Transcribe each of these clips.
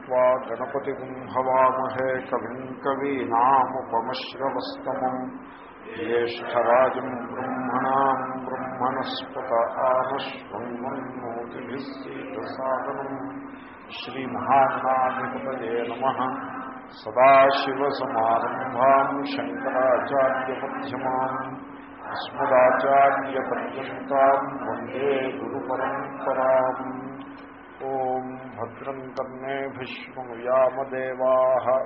त्वा गणपतिम् हवामहे कविम् कवीनामुपमश्रवस्तमम् ज्येष्ठराजम् ब्रह्मणाम् ब्रह्मणस्पत आमश्वन्मन्मोतिभिः सीतसादनम् श्रीमहागणाधिपतये नमः सदाशिवसमारम्भाम् शङ्कराचार्यमध्यमान् अस्मदाचार्यपर्यन्ताम् वन्दे गुरुपरम्पराम् ॐ भद्रम् कर्णे भीष्मयामदेवाः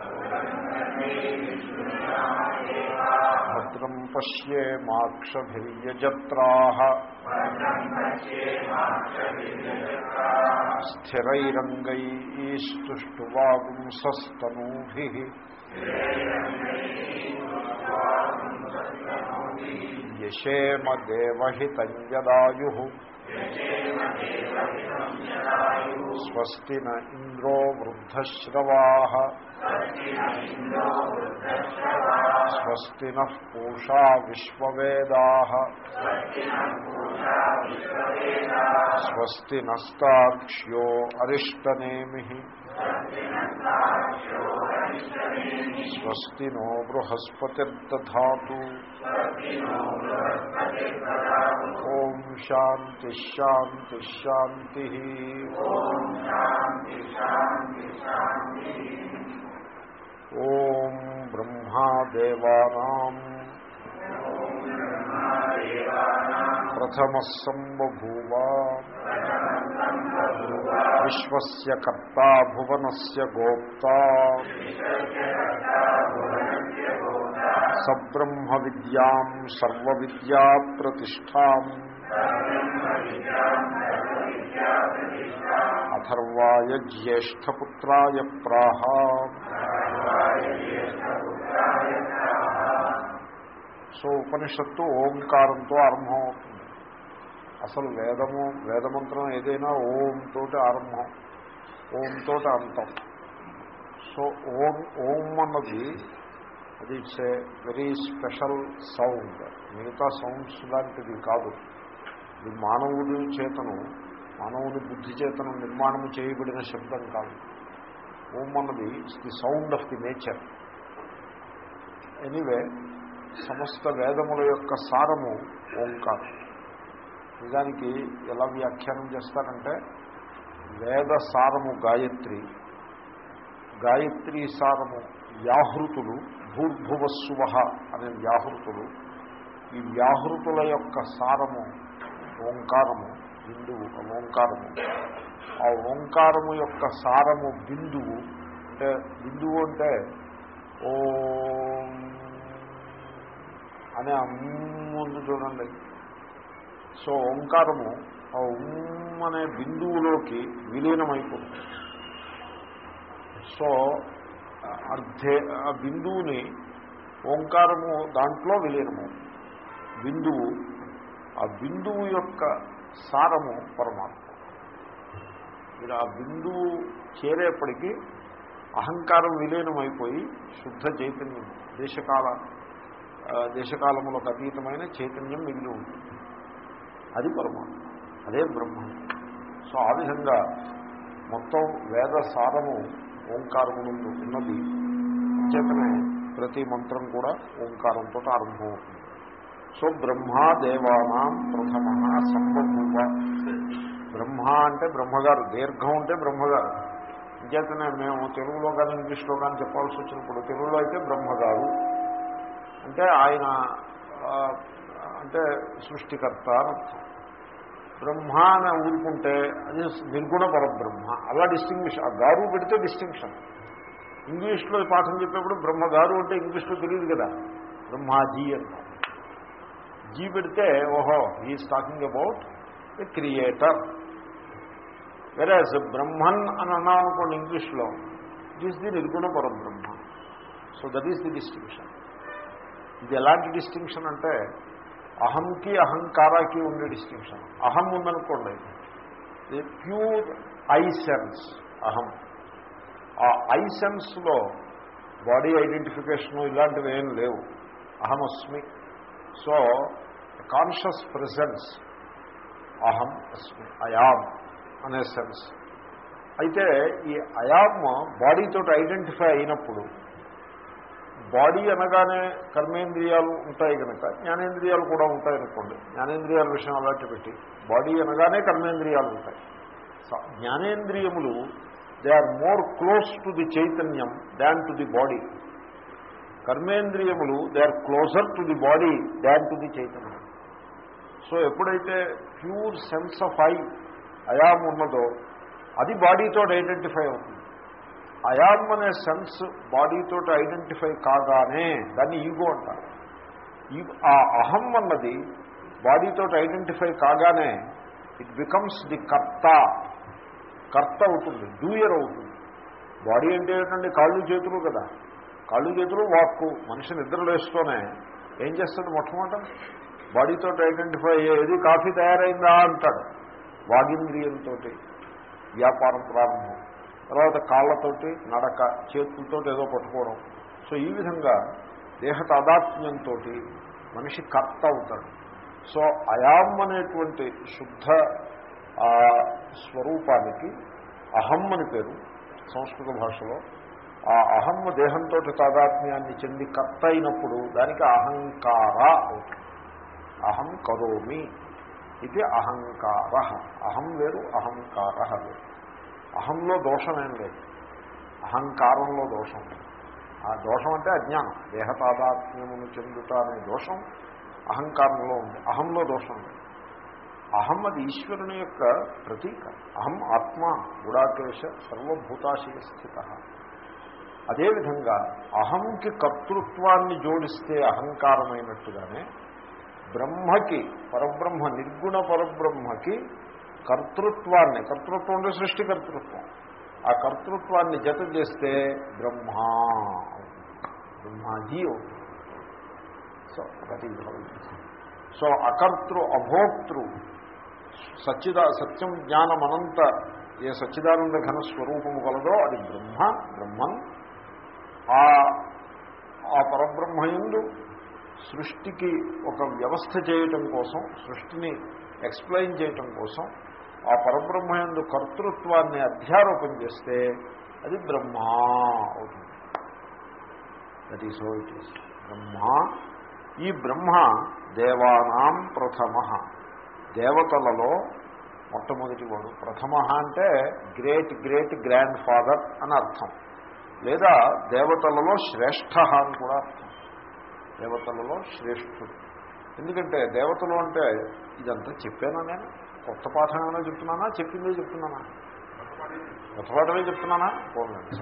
भद्रम् पश्येमाक्षभिर्यजत्राः स्थिरैरङ्गैस्तुष्टुवागुंसस्तनूभिः यशेम देवहितञ्जदायुः स्वस्ति न इन्द्रो वृद्धश्रवाः स्वस्ति नः पूषा विश्ववेदाः स्वस्ति नस्ताक्ष्यो अरिष्टनेमिः स्वस्ति नो बृहस्पतिर्दधातु ॐ शान्तिश्शान्तिश्शान्तिः ॐ ब्रह्मादेवानाम् प्रथमः सम्बभूव विश्वस्य कर्ता भुवनस्य गोप्ता सब्रह्म विद्याम् सर्वविद्याप्रतिष्ठाम् अथर्वाय ज्येष्ठपुत्राय प्राह సో ఉపనిషత్తు ఓంకారంతో ఆరంభం అవుతుంది అసలు వేదము వేదమంత్రం ఏదైనా ఓం తోటి ఆరంభం ఓం తోటి అంతం సో ఓం ఓం అన్నది అది it's a very special sound మిగతా సౌండ్స్ లాంటిది కాదు ఇది మానవుడి చేతను మానవుని బుద్ధి చేతను నిర్మాణము చేయబడిన శబ్దం కాదు ఓం అన్నది it's the sound of the nature anyway సమస్త వేదముల యొక్క సారము ఓంకారం నిజానికి ఎలా వ్యాఖ్యానం చేస్తారంటే వేద సారము గాయత్రి గాయత్రి సారము వ్యాహృతులు భూర్భువస్సువ అనే వ్యాహృతులు ఈ వ్యాహృతుల యొక్క సారము ఓంకారము బిందువు ఓంకారము ఆ ఓంకారము యొక్క సారము బిందువు అంటే బిందువు అంటే ఓం అనే ముందు చూడండి సో ఓంకారము ఆ ఉమ్ అనే బిందువులోకి విలీనమైపోతుంది సో అర్ధే ఆ బిందువుని ఓంకారము దాంట్లో విలీనము బిందువు ఆ బిందువు యొక్క సారము పరమాత్మ మీరు ఆ బిందువు చేరేప్పటికీ అహంకారం విలీనమైపోయి శుద్ధ చైతన్యం దేశకాల దేశకాలములకు అతీతమైన చైతన్యం మిగిలి ఉంటుంది అది పరమాత్మ అదే బ్రహ్మం సో ఆ విధంగా మొత్తం వేద సారము ఓంకారము నుండి ఉన్నది చేతనే ప్రతి మంత్రం కూడా ఓంకారంతో ఆరంభమవుతుంది సో బ్రహ్మా దేవానాం ప్రథమ సంబభూవ బ్రహ్మ అంటే బ్రహ్మగారు దీర్ఘం అంటే బ్రహ్మగారు అంచేతనే మేము తెలుగులో కానీ ఇంగ్లీష్లో కానీ చెప్పాల్సి వచ్చినప్పుడు తెలుగులో అయితే బ్రహ్మగారు అంటే ఆయన అంటే సృష్టికర్త అనర్థం బ్రహ్మ అని ఊరుకుంటే అది నిర్గుణ పరబ్రహ్మ అలా డిస్టింగ్విష్ ఆ గారు పెడితే డిస్టింక్షన్ ఇంగ్లీష్లో పాఠం చెప్పేప్పుడు బ్రహ్మగారు అంటే ఇంగ్లీష్లో తెలియదు కదా బ్రహ్మాజీ అంటారు జీ పెడితే ఓహో he's talking about the creator Viraj Brahman అని అన్నా అనుకోండి ఇంగ్లీష్లో it is the Nirguna Parabrahma so that is the distinction ఇది ఎలాంటి డిస్టింక్షన్ అంటే అహంకి అహంకారాకి ఉండే డిస్టింక్షన్ అహం ఉందనుకోండి ది ప్యూర్ ఐ సెన్స్ అహం ఆ ఐ సెన్స్లో బాడీ ఐడెంటిఫికేషను ఇలాంటివి ఏం లేవు అహమస్మి సో కాన్షియస్ ప్రెసెన్స్ అహం అస్మి అయామ్ అనే సెన్స్ అయితే ఈ అయామ్ బాడీతో ఐడెంటిఫై అయినప్పుడు బాడీ అనగానే కర్మేంద్రియాలు ఉంటాయి కనుక జ్ఞానేంద్రియాలు కూడా ఉంటాయి అనుకోండి జ్ఞానేంద్రియాల విషయం అలాంటి పెట్టి బాడీ అనగానే కర్మేంద్రియాలు ఉంటాయి స- జ్ఞానేంద్రియములు they are more close to the చైతన్యం దాన్ టు ది బాడీ కర్మేంద్రియములు they are closer to the body than to the చైతన్యం సో ఎప్పుడైతే pure sense of I I am ఉన్నదో అది బాడీతో ఐడెంటిఫై అవుతుంది అయామ్ అనే సెన్స్ బాడీతో ఐడెంటిఫై కాగానే దాన్ని ఈగో అంటారు ఈ ఆ అహం అన్నది బాడీతో ఐడెంటిఫై కాగానే ఇట్ బికమ్స్ ది కర్త కర్త అవుతుంది డూయర్ అవుతుంది బాడీ అంటే ఏంటంటే కాళ్ళు చేతులు కదా కాళ్ళు చేతులు వాక్కు మనిషి నిద్రలేస్తూనే ఏం చేస్తాడు మొట్టమొదట బాడీతో ఐడెంటిఫై అయ్యేది కాఫీ తయారైందా అంటాడు వాగింద్రియంతో వ్యాపారం ప్రారంభం తర్వాత కాళ్ళతోటి నడక చేతులతో ఏదో పట్టుకోవడం సో ఈ విధంగా దేహ తాదాత్మ్యంతో మనిషి కర్త అవుతాడు సో అయాం అనేటువంటి శుద్ధ ఆ, స్వరూపానికి అహం అని పేరు సంస్కృత భాషలో ఆ అహం దేహంతో తాదాత్మ్యాన్ని చెంది కర్త అయినప్పుడు దానికి అహంకార అవుతుంది అహం కరోమి ఇది అహంకార అహం వేరు అహంకార వేరు అహంలో దోషమేం లేదు అహంకారంలో దోషం ఆ దోషం అంటే అజ్ఞానం దేహతాదాత్మ్యమును చెందుట అనే దోషం అహంకారంలో ఉంది అహంలో దోషం లేదు అహం అది ఈశ్వరుని యొక్క ప్రతీక అహం ఆత్మ గుడాకేశ సర్వభూతాశయ స్థిత అదేవిధంగా అహంకి కర్తృత్వాన్ని జోడిస్తే అహంకారమైనట్టుగానే బ్రహ్మకి పరబ్రహ్మ నిర్గుణ పరబ్రహ్మకి కర్తృత్వాన్ని కర్తృత్వం అంటే సృష్టి కర్తృత్వం ఆ కర్తృత్వాన్ని జత చేస్తే బ్రహ్మ బ్రహ్మాజీ అవుతుంది సో దట్ ఈజ్ సో అకర్తృ అభోక్తృ సచ్చిదా సత్యం జ్ఞానం అనంత ఏ సచ్చిదానంద ఘన స్వరూపము కలదో అది బ్రహ్మ బ్రహ్మన్ ఆ ఆ పరబ్రహ్మయందు సృష్టికి ఒక వ్యవస్థ చేయటం కోసం సృష్టిని ఎక్స్ప్లెయిన్ చేయటం కోసం ఆ పరబ్రహ్మయందు కర్తృత్వాన్ని అధ్యారోపణ చేస్తే అది బ్రహ్మ అవుతుంది that is how it is Brahma ఈ బ్రహ్మ దేవానాం ప్రథమ దేవతలలో మొట్టమొదటి వాడు ప్రథమ అంటే గ్రేట్ గ్రేట్ గ్రాండ్ ఫాదర్ అని అర్థం లేదా దేవతలలో శ్రేష్ఠ అని కూడా అర్థం దేవతలలో శ్రేష్ఠుడు ఎందుకంటే దేవతలు అంటే ఇదంతా చెప్పానా నేను కొత్త పాఠం ఏమైనా చెప్తున్నానా చెప్పిందే చెప్తున్నానా కొత్త పాఠమే చెప్తున్నానా పోనండి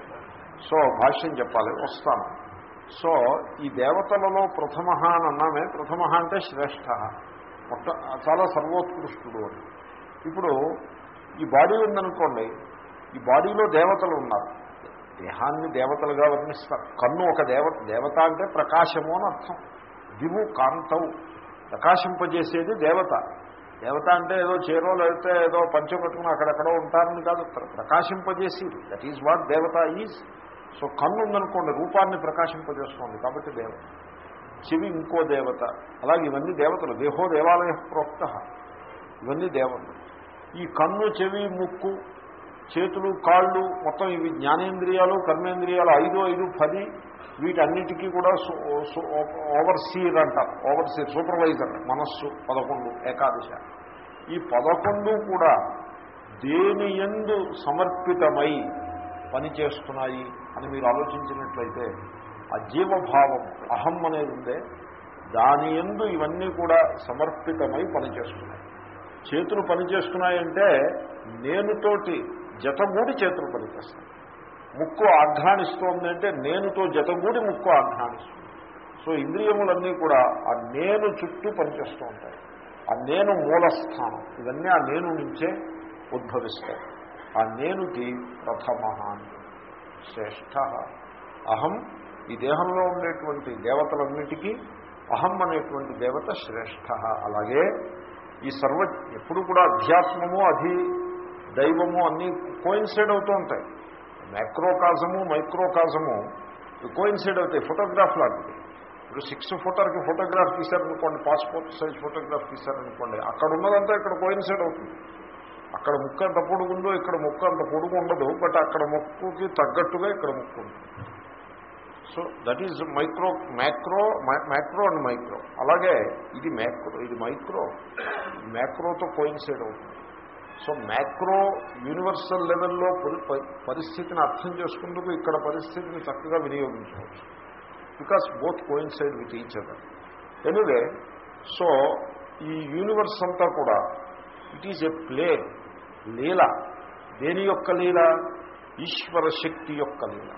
సో భాష్యం చెప్పాలి వస్తాను సో ఈ దేవతలలో ప్రథమ అని అన్నామే ప్రథమ అంటే శ్రేష్ఠ మొట్ట చాలా సర్వోత్కృష్టుడు అని ఇప్పుడు ఈ బాడీ ఉందనుకోండి ఈ బాడీలో దేవతలు ఉన్నారు దేహాన్ని దేవతలుగా వర్ణిస్తారు కన్ను ఒక దేవత దేవత అంటే ప్రకాశము అని అర్థం దివు కాంతవు ప్రకాశింపజేసేది దేవత దేవత అంటే ఏదో చీరో లేకపోతే ఏదో పంచ కట్టుకుని అక్కడెక్కడో ఉంటారని కాదు ప్ర- ప్రకాశింపజేసేది దట్ ఈజ్ వాట్ దేవత ఈజ్ సో కన్ను ఉందనుకోండి రూపాన్ని ప్రకాశింపజేస్తోంది కాబట్టి దేవత చెవి ఇంకో దేవత అలాగే ఇవన్నీ దేవతలు దేహో దేవాలయ ప్రోక్త ఇవన్నీ దేవతలు ఈ కన్ను చెవి ముక్కు చేతులు కాళ్ళు మొత్తం ఇవి జ్ఞానేంద్రియాలు కర్మేంద్రియాలు ఐదు ఐదు పది వీటన్నిటికీ కూడా ఓవర్సీర్ అంటారు ఓవర్సీర్ సూపర్వైజర్ మనస్సు పదకొండు ఏకాదశ ఈ పదకొండు కూడా దేని ఎందు సమర్పితమై పనిచేస్తున్నాయి అని మీరు ఆలోచించినట్లయితే ఆ జీవభావం అహం అనేది ఉందే దాని ఎందు ఇవన్నీ కూడా సమర్పితమై పనిచేస్తున్నాయి చేతులు పనిచేస్తున్నాయంటే నేనుతోటి జతగూడి చేతులు పనిచేస్తాయి ముక్కు ఆఘ్రానిస్తోంది అంటే నేనుతో జతగూడి ముక్కు ఆఘ్రానిస్తుంది సో ఇంద్రియములన్నీ కూడా ఆ నేను చుట్టూ పనిచేస్తూ ఉంటాయి ఆ నేను మూలస్థానం ఇవన్నీ ఆ నేను నుంచే ఉద్భవిస్తాయి ఆ నేనుకి ప్రథమ శ్రేష్ఠ అహం ఈ దేహంలో ఉండేటువంటి దేవతలన్నిటికీ అహం అనేటువంటి దేవత శ్రేష్ఠ అలాగే ఈ సర్వ ఎప్పుడు కూడా అధ్యాత్మము అధి దైవము అన్నీ కోయిన్సైడ్ అవుతూ ఉంటాయి మైక్రోకాజము మైక్రోకాజము కోయిన్సైడ్ అవుతాయి ఫోటోగ్రాఫ్ లాంటిది ఇప్పుడు సిక్స్ ఫోటోకి ఫోటోగ్రాఫ్ తీశారనుకోండి పాస్పోర్ట్ సైజ్ ఫోటోగ్రాఫ్ తీశారనుకోండి అక్కడ ఉన్నదంతా ఇక్కడ కోయిన్సైడ్ అవుతుంది అక్కడ ముక్కు అంత పొడుగుందో ఇక్కడ ముక్కు అంత పొడుగు ఉండదు బట్ అక్కడ ముక్కుకి తగ్గట్టుగా ఇక్కడ ముక్కు ఉంటుంది so that is micro macro macro and micro అలాగే ఇది మ్యాక్రో ఇది మైక్రో మ్యాక్రోతో కోయిన్సైడ్ అవుతుంది సో మ్యాక్రో యూనివర్సల్ లెవెల్లో పరి- పరిస్థితిని అర్థం చేసుకుందుకు ఇక్కడ పరిస్థితిని చక్కగా వినియోగించవచ్చు because both coincide with each other anyway so ఈ యూనివర్స్ అంతా కూడా it is a play leela దేని యొక్క లీల ఈశ్వర శక్తి యొక్క లీల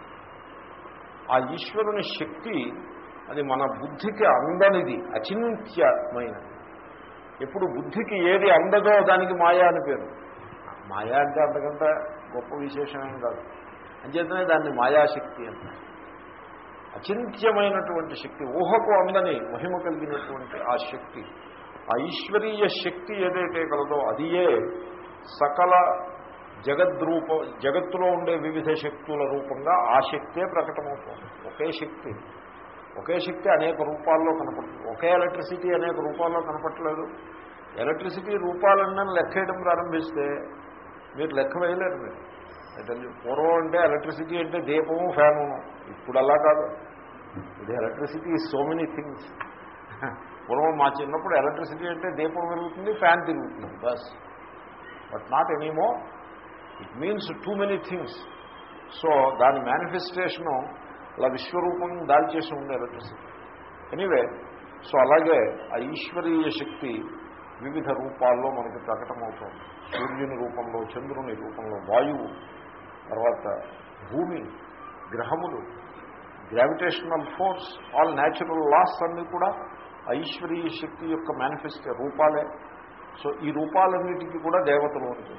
ఆ ఈశ్వరుని శక్తి అది మన బుద్ధికి అందనిది అచింత్యమైనది ఎప్పుడు బుద్ధికి ఏది అందదో దానికి మాయా అని పేరు మాయా అంటే అంతకంటే గొప్ప విశేషమేం కాదు అంచేతనే దాన్ని మాయాశక్తి అంటారు అచింత్యమైనటువంటి శక్తి ఊహకు అందని మహిమ కలిగినటువంటి ఆ శక్తి ఆ ఈశ్వరీయ శక్తి ఏదైతే కలదో అదియే సకల జగద్రూప జగత్తులో ఉండే వివిధ శక్తుల రూపంగా ఆ శక్తే ప్రకటమవుతుంది ఒకే శక్తి ఒకే శక్తి అనేక రూపాల్లో కనపడుతుంది ఒకే ఎలక్ట్రిసిటీ అనేక రూపాల్లో కనపట్టలేదు ఎలక్ట్రిసిటీ రూపాలన్నీ లెక్కేయడం ప్రారంభిస్తే మీరు లెక్క వేయలేరు మీరు అయితే పూర్వం అంటే ఎలక్ట్రిసిటీ అంటే దీపము ఫ్యాను ఇప్పుడు అలా కాదు ఇది electricity is so many things పూర్వం మా చిన్నప్పుడు ఎలక్ట్రిసిటీ అంటే దీపం పెరుగుతుంది ఫ్యాన్ తిరుగుతుంది బస్ but not anymore it means too many things so దాని మేనిఫెస్టేషను అలా విశ్వరూపం దాల్చేసి ఉంది ఎలక్ట్రిసిటీ ఎనీవే సో అలాగే ఆ ఈశ్వరీయ శక్తి వివిధ రూపాల్లో మనకి ప్రకటమవుతుంది సూర్యుని రూపంలో చంద్రుని రూపంలో వాయువు తర్వాత భూమి గ్రహములు gravitational force all natural laws అన్నీ కూడా ఐశ్వరీయ శక్తి యొక్క మేనిఫెస్టే రూపాలే సో ఈ రూపాలన్నిటికీ కూడా దేవతలు ఉంటుంది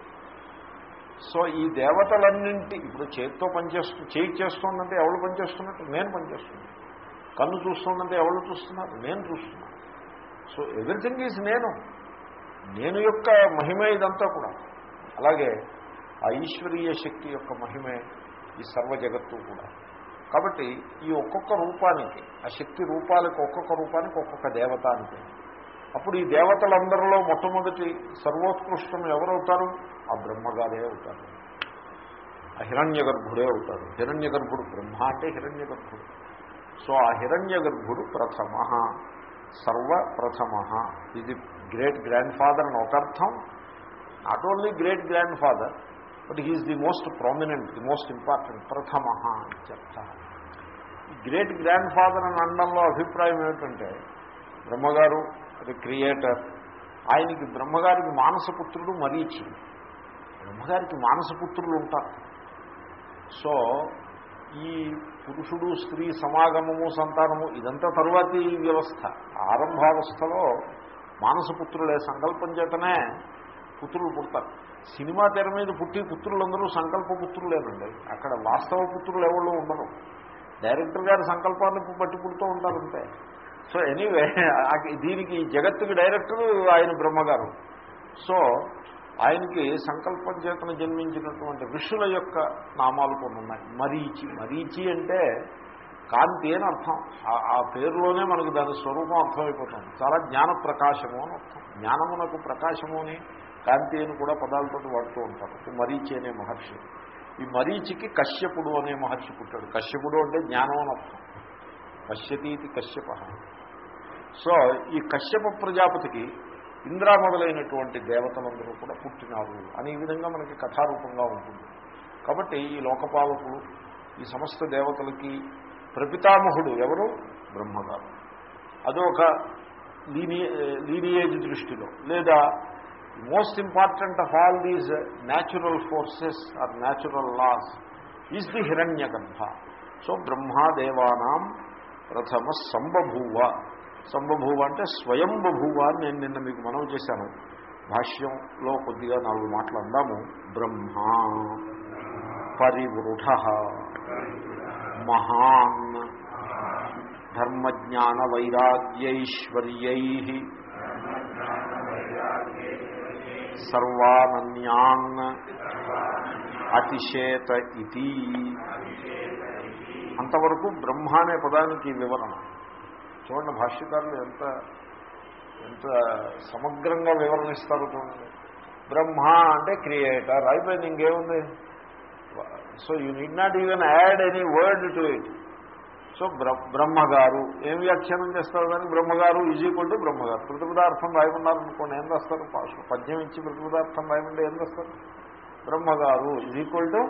సో ఈ దేవతలన్నింటి ఇప్పుడు చేతితో పనిచేస్తూ చేయి చేస్తోందంటే ఎవరు పనిచేస్తున్నట్టు నేను పనిచేస్తున్నాను కన్ను చూస్తోందంటే ఎవరు చూస్తున్నారు నేను చూస్తున్నాను సో ఎవ్రీథింగ్ ఈజ్ నేను నేను యొక్క మహిమే ఇదంతా కూడా అలాగే ఆ ఈశ్వరీయ శక్తి యొక్క మహిమే ఈ సర్వ జగత్తు కూడా కాబట్టి ఈ ఒక్కొక్క రూపానికి ఆ శక్తి రూపాలకు ఒక్కొక్క రూపానికి ఒక్కొక్క దేవత అంటే అప్పుడు ఈ దేవతలందరిలో మొట్టమొదటి సర్వోత్కృష్టం ఎవరవుతారు ఆ బ్రహ్మగారే అవుతారు ఆ హిరణ్య గర్భుడే అవుతారు హిరణ్య గర్భుడు బ్రహ్మ అంటే హిరణ్య గర్భుడు సో ఆ హిరణ్య గర్భుడు ప్రథమ సర్వప్రథమ ఇది గ్రేట్ గ్రాండ్ ఫాదర్ అని ఒక అర్థం not only great grand father but he's the most prominent the most important ప్రథమ అని చెప్తా ఈ గ్రేట్ గ్రాండ్ ఫాదర్ అని అనడంలో అభిప్రాయం ఏమిటంటే బ్రహ్మగారు అది క్రియేటర్ ఆయనకి బ్రహ్మగారికి మానసపుత్రుడు మరీచి బ్రహ్మగారికి మానసపుత్రులు ఉంటారు సో ఈ పురుషుడు స్త్రీ సమాగమము సంతానము ఇదంతా తరువాతి వ్యవస్థ ఆరంభావస్థలో మానసపుత్రులే సంకల్పం చేతనే పుత్రులు పుడతారు సినిమా తెర మీద పుట్టి పుత్రులందరూ సంకల్ప పుత్రులేనండి అక్కడ వాస్తవ పుత్రులు ఎవరు ఉండరు డైరెక్టర్ గారి సంకల్పాన్ని పట్టి పుడుతూ ఉంటారంతే సో ఎనీవే దీనికి ఈ జగత్తుకి డైరెక్టర్ ఆయన బ్రహ్మగారు సో ఆయనకి సంకల్పం చేతన జన్మించినటువంటి ఋషుల యొక్క నామాలు కొన్ని ఉన్నాయి మరీచి మరీచి అంటే కాంతి అని అర్థం ఆ- ఆ పేరులోనే మనకు దాని స్వరూపం అర్థమైపోతుంది చాలా జ్ఞాన ప్రకాశము అని అర్థం జ్ఞానమునకు ప్రకాశము అని కాంతి అని కూడా పదాలతో వాడుతూ ఉంటారు ఈ మరీచి అనే మహర్షి ఈ మరీచికి కశ్యపుడు అనే మహర్షి పుట్టాడు కశ్యపుడు అంటే జ్ఞానం అని అర్థం పశ్యతీతి కశ్యప సో ఈ కశ్యప ప్రజాపతికి ఇంద్ర మొదలైనటువంటి దేవతలందరూ కూడా పుట్టినారు అని ఈ విధంగా మనకి కథారూపంగా ఉంటుంది కాబట్టి ఈ లోకపాలకులు ఈ సమస్త దేవతలకి ప్రపితామహుడు ఎవరు బ్రహ్మగారు అదొక లీని లీనియేజ్ దృష్టిలో లేదా most important of all these natural forces or natural laws is the Hiranya Garbha so బ్రహ్మాదేవానాం ప్రథమ సంబభూవ సంబభూవ అంటే స్వయంబభూవ అని నేను నిన్న మీకు మనవి చేశాను భాష్యంలో కొద్దిగా నాలుగు మాటలు అందాము బ్రహ్మ పరివృఢ మహాన్ ధర్మజ్ఞాన వైరాగ్యైశ్వర్యై సర్వానన్యాన్ అతిశేత ఇది అంతవరకు బ్రహ్మ అనే పదానికి వివరణ చూడండి భాష్యకారులు ఎంత ఎంత సమగ్రంగా వివరణ ఇస్తారో చూడండి బ్రహ్మ అంటే క్రియేటర్ అయిపోయింది ఇంకేముంది so you need not even add any word to it so బ్రహ్మగారు ఏం వ్యాఖ్యానం చేస్తారు కానీ బ్రహ్మగారు ఈజ్ ఈక్వల్ టు బ్రహ్మగారు ప్రతిపదార్థం రాయమన్నారనుకోండి ఏం రాస్తారు పద్యం ఇచ్చి ప్రతిపదార్థం రాయమంటే ఏం రాస్తారు బ్రహ్మగారు is equal to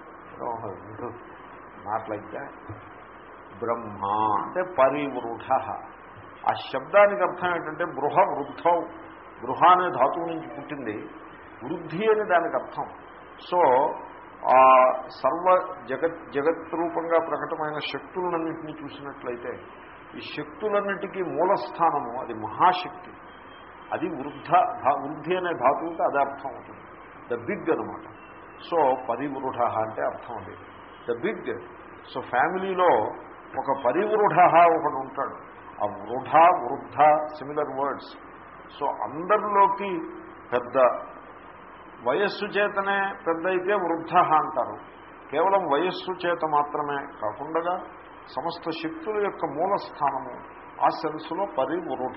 not like that Brahma అంటే పరివృఢ ఆ శబ్దానికి అర్థం ఏంటంటే బృహ వృద్ధం గృహ అనే ధాతువు నుంచి పుట్టింది వృద్ధి అని దానికి అర్థం సో ఆ సర్వ జగత్ జగత్ రూపంగా ప్రకటమైన శక్తులన్నింటినీ చూసినట్లయితే ఈ శక్తులన్నిటికీ మూలస్థానము అది మహాశక్తి అది వృద్ధ వృద్ధి అనే ధాతువుకి అది అర్థం అవుతుంది ద బిగ్ అనమాట సో పరివృఢ అంటే అర్థం అది ద బిగ్ సో ఫ్యామిలీలో ఒక పరివృఢ ఒకడు ఉంటాడు ఆ వృఢ వృద్ధ సిమిలర్ వర్డ్స్ సో అందరిలోకి పెద్ద వయస్సు చేతనే పెద్ద అయితే వృద్ధ అంటారు కేవలం వయస్సు చేత మాత్రమే కాకుండా సమస్త శక్తుల యొక్క మూలస్థానము ఆ సెన్స్లో పరివృఢ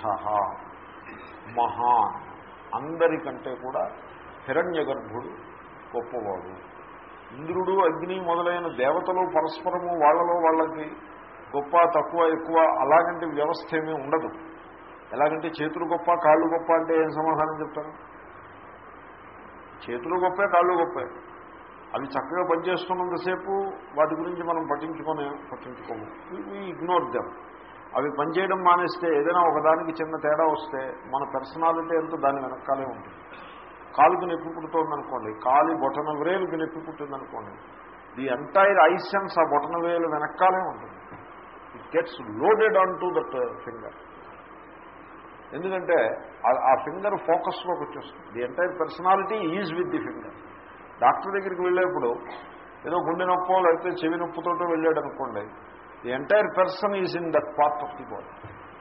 మహాన్ అందరికంటే కూడా హిరణ్య గర్భుడు గొప్పవాడు ఇంద్రుడు అగ్ని మొదలైన దేవతలు పరస్పరము వాళ్ళలో వాళ్ళకి గొప్ప తక్కువ ఎక్కువ అలాగంటే వ్యవస్థ ఏమీ ఉండదు ఎలాగంటే చేతులు గొప్ప కాళ్ళు గొప్ప అంటే ఏం సమాధానం చెప్తారు చేతులు గొప్పే కాళ్ళు గొప్పే అవి చక్కగా పనిచేస్తున్నంతసేపు వాటి గురించి మనం పట్టించుకొని పట్టించుకోము ఇవి ఇగ్నోర్ దెమ్ అవి పనిచేయడం మానేస్తే ఏదైనా ఒకదానికి చిన్న తేడా వస్తే మన పర్సనాలిటీ ఎంతో దాని వెనకాలే ఉంటుంది కాలుకి నొప్పి పుడుతోందనుకోండి కాలి బొటన వేలుకి నొప్పి పుట్టిందనుకోండి ది ఎంటైర్ ఐసెన్స్ ఆ బొటన వేలు వెనకాలే ఉంటుంది it gets loaded on to that finger ఎందుకంటే ఆ ఫింగర్ ఫోకస్లోకి వచ్చేస్తుంది the entire personality is with the finger doctor దగ్గరికి వెళ్ళేప్పుడు ఏదో గుండె నొప్పో లేకపోతే చెవి నొప్పుతోటో వెళ్ళాడు అనుకోండి the entire person is in that part of the body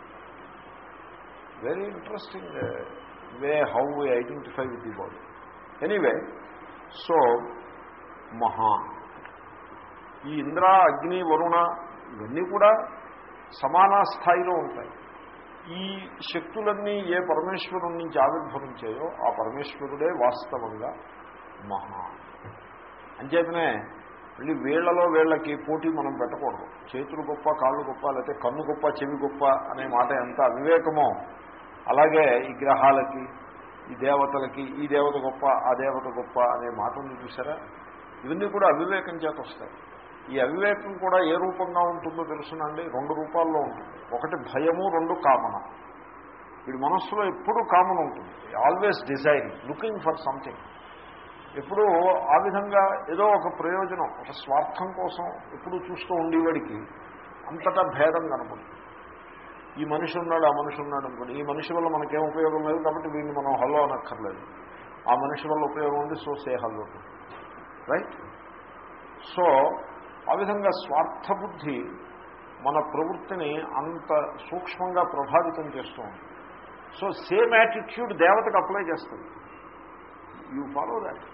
very interesting way how we identify with the body anyway so మహా ఈ ఇంద్ర అగ్ని వరుణ ఇవన్నీ కూడా సమాన స్థాయిలో ఉంటాయి ఈ శక్తులన్నీ ఏ పరమేశ్వరు నుంచి ఆవిర్భవించాయో ఆ పరమేశ్వరుడే వాస్తవంగా మహా అంచేతనే మళ్ళీ వీళ్లలో వీళ్ళకి పోటీ మనం పెట్టకూడదు చేతులు గొప్ప కాళ్ళు గొప్ప లేకపోతే కన్ను గొప్ప చెవి గొప్ప అనే మాట ఎంత అవివేకమో అలాగే ఈ గ్రహాలకి ఈ దేవతలకి ఈ దేవత గొప్ప ఆ దేవత గొప్ప అనే మాట ఉంది చూసారా ఇవన్నీ కూడా అవివేకం చేత వస్తాయి ఈ అవివేకం కూడా ఏ రూపంగా ఉంటుందో తెలుసునండి రెండు రూపాల్లో ఉంటుంది ఒకటి భయము రెండు కామన వీడి మనస్సులో ఎప్పుడూ కామన్ ఉంటుంది always design looking for something ఎప్పుడూ ఆ విధంగా ఏదో ఒక ప్రయోజనం ఒక స్వార్థం కోసం ఎప్పుడూ చూస్తూ ఉండేవాడికి అంతటా భేదం కనపడుతుంది ఈ మనిషి ఉన్నాడు ఆ మనిషి ఉన్నాడు అనుకోండి ఈ మనిషి వల్ల మనకేం ఉపయోగం లేదు కాబట్టి వీడిని మనం హలో అనక్కర్లేదు ఆ మనిషి వల్ల ఉపయోగం ఉంది so say hello right so ఆ విధంగా స్వార్థబుద్ధి మన ప్రవృత్తిని అంత సూక్ష్మంగా ప్రభావితం చేస్తూ ఉంటుంది సో సేమ్ యాటిట్యూడ్ దేవతకు అప్లై చేస్తుంది యూ ఫాలో దాట్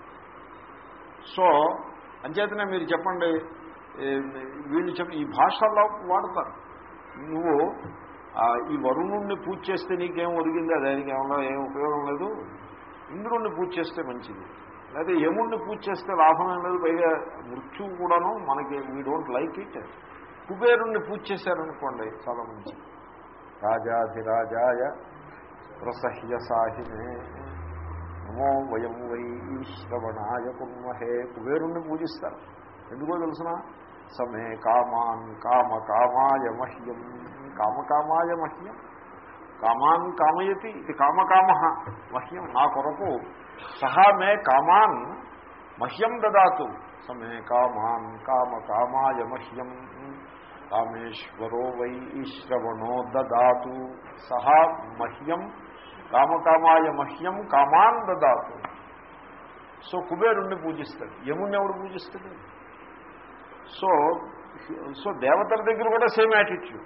సో అంచేతనే మీరు చెప్పండి వీళ్ళు చెప్పి ఈ భాషల్లో వాడతారు నువ్వు ఈ వరుణుణ్ణి పూజ చేస్తే నీకేం ఒరిగింది దానికి ఏమన్నా ఏం ఉపయోగం లేదు ఇంద్రుణ్ణి పూజ చేస్తే మంచిది లేదా యముణ్ణి పూజ చేస్తే లాభం ఏం లేదు పైగా మృత్యువు కూడాను మనకి వీ డోంట్ లైక్ ఇట్ కుబేరుణ్ణి పూజ చేశారనుకోండి చాలా మంచిది రాజాధిరాజాయ ప్రసహ్య సాహినే నమో వయం వై శ్రవణాయ కుర్మహే కుబేరుణ్ణి పూజిస్తారు ఎందుకో తెలుసిన సమే కామాన్ కామ కామాయ మహ్యం కామకామాయ మహ్యం కామాన్ కామయతి ఇది కామకామ మహ్యం నా కొరకు సహా మే కామాన్ మహ్యం దదాతు సమే కామాన్ కామకామాయ మహ్యం కామేశ్వరో వై శ్రవణో దదాతు సహా మహ్యం కామకామాయ మహ్యం కామాన్ దదాతు సో కుబేరుణ్ణి పూజిస్తాడు యముణ్ణి ఎవడు పూజిస్తాడు సో సో దేవతల దగ్గర కూడా same attitude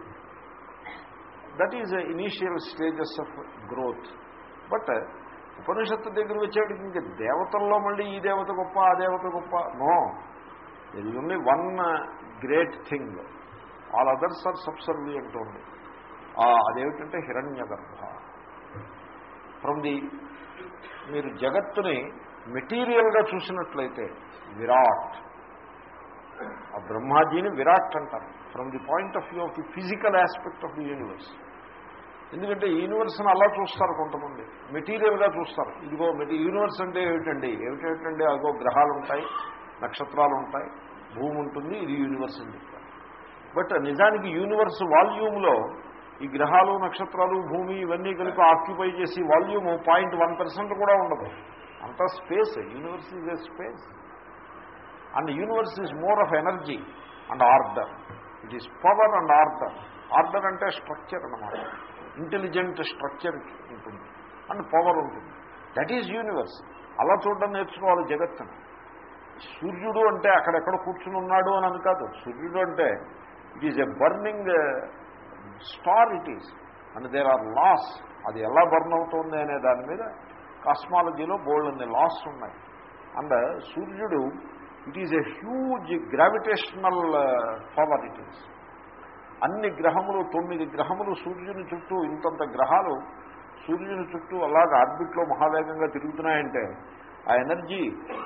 that is initial stages of growth but ఉపనిషత్తు దగ్గర వచ్చేటికి ఇంకా దేవతల్లో మళ్ళీ ఈ దేవత గొప్ప ఆ దేవత గొప్ప నో ఇది only one great thing all others are subservient ఉంది అదేమిటంటే హిరణ్య గర్భ ఫ్రమ్ ది మీరు జగత్తుని మెటీరియల్గా చూసినట్లయితే విరాట్ ఆ బ్రహ్మాజీని విరాట్ అంటారు from the point of view of the physical aspect of the universe ఎందుకంటే యూనివర్స్ని అలా చూస్తారు కొంతమంది మెటీరియల్గా చూస్తారు ఇదిగో మెటీ యూనివర్స్ అంటే ఏమిటండి ఏమిటంటే అదిగో గ్రహాలు ఉంటాయి నక్షత్రాలు ఉంటాయి భూమి ఉంటుంది ఇది యూనివర్స్ అని చెప్తారు బట్ నిజానికి యూనివర్స్ వాల్యూమ్లో ఈ గ్రహాలు నక్షత్రాలు భూమి ఇవన్నీ కలిపి ఆక్యుపై చేసి వాల్యూమ్ పాయింట్ వన్ పర్సెంట్ కూడా ఉండదు అంతా space universe is a space and universe is more of energy and order it is power and order order అంటే స్ట్రక్చర్ అన్నమాట ఇంటెలిజెంట్ స్ట్రక్చర్ ఉంటుంది అండ్ పవర్ ఉంటుంది దట్ ఈజ్ యూనివర్స్ అలా చూడడం నేర్చుకోవాలి జగత్తును సూర్యుడు అంటే అక్కడెక్కడ కూర్చుని ఉన్నాడు అని అని కాదు సూర్యుడు అంటే it is a burning star it is and there are laws అది ఎలా బర్న్ అవుతుంది అనే దాని మీద కాస్మాలజీలో బోల్డ్ అనే లాస్ ఉన్నాయి అండ్ సూర్యుడు it is a huge gravitational power it is అన్ని గ్రహములు తొమ్మిది గ్రహములు సూర్యుని చుట్టూ ఇంతంత గ్రహాలు సూర్యుని చుట్టూ అలాగ ఆర్బిట్లో మహావేగంగా తిరుగుతున్నాయంటే ఆ ఎనర్జీ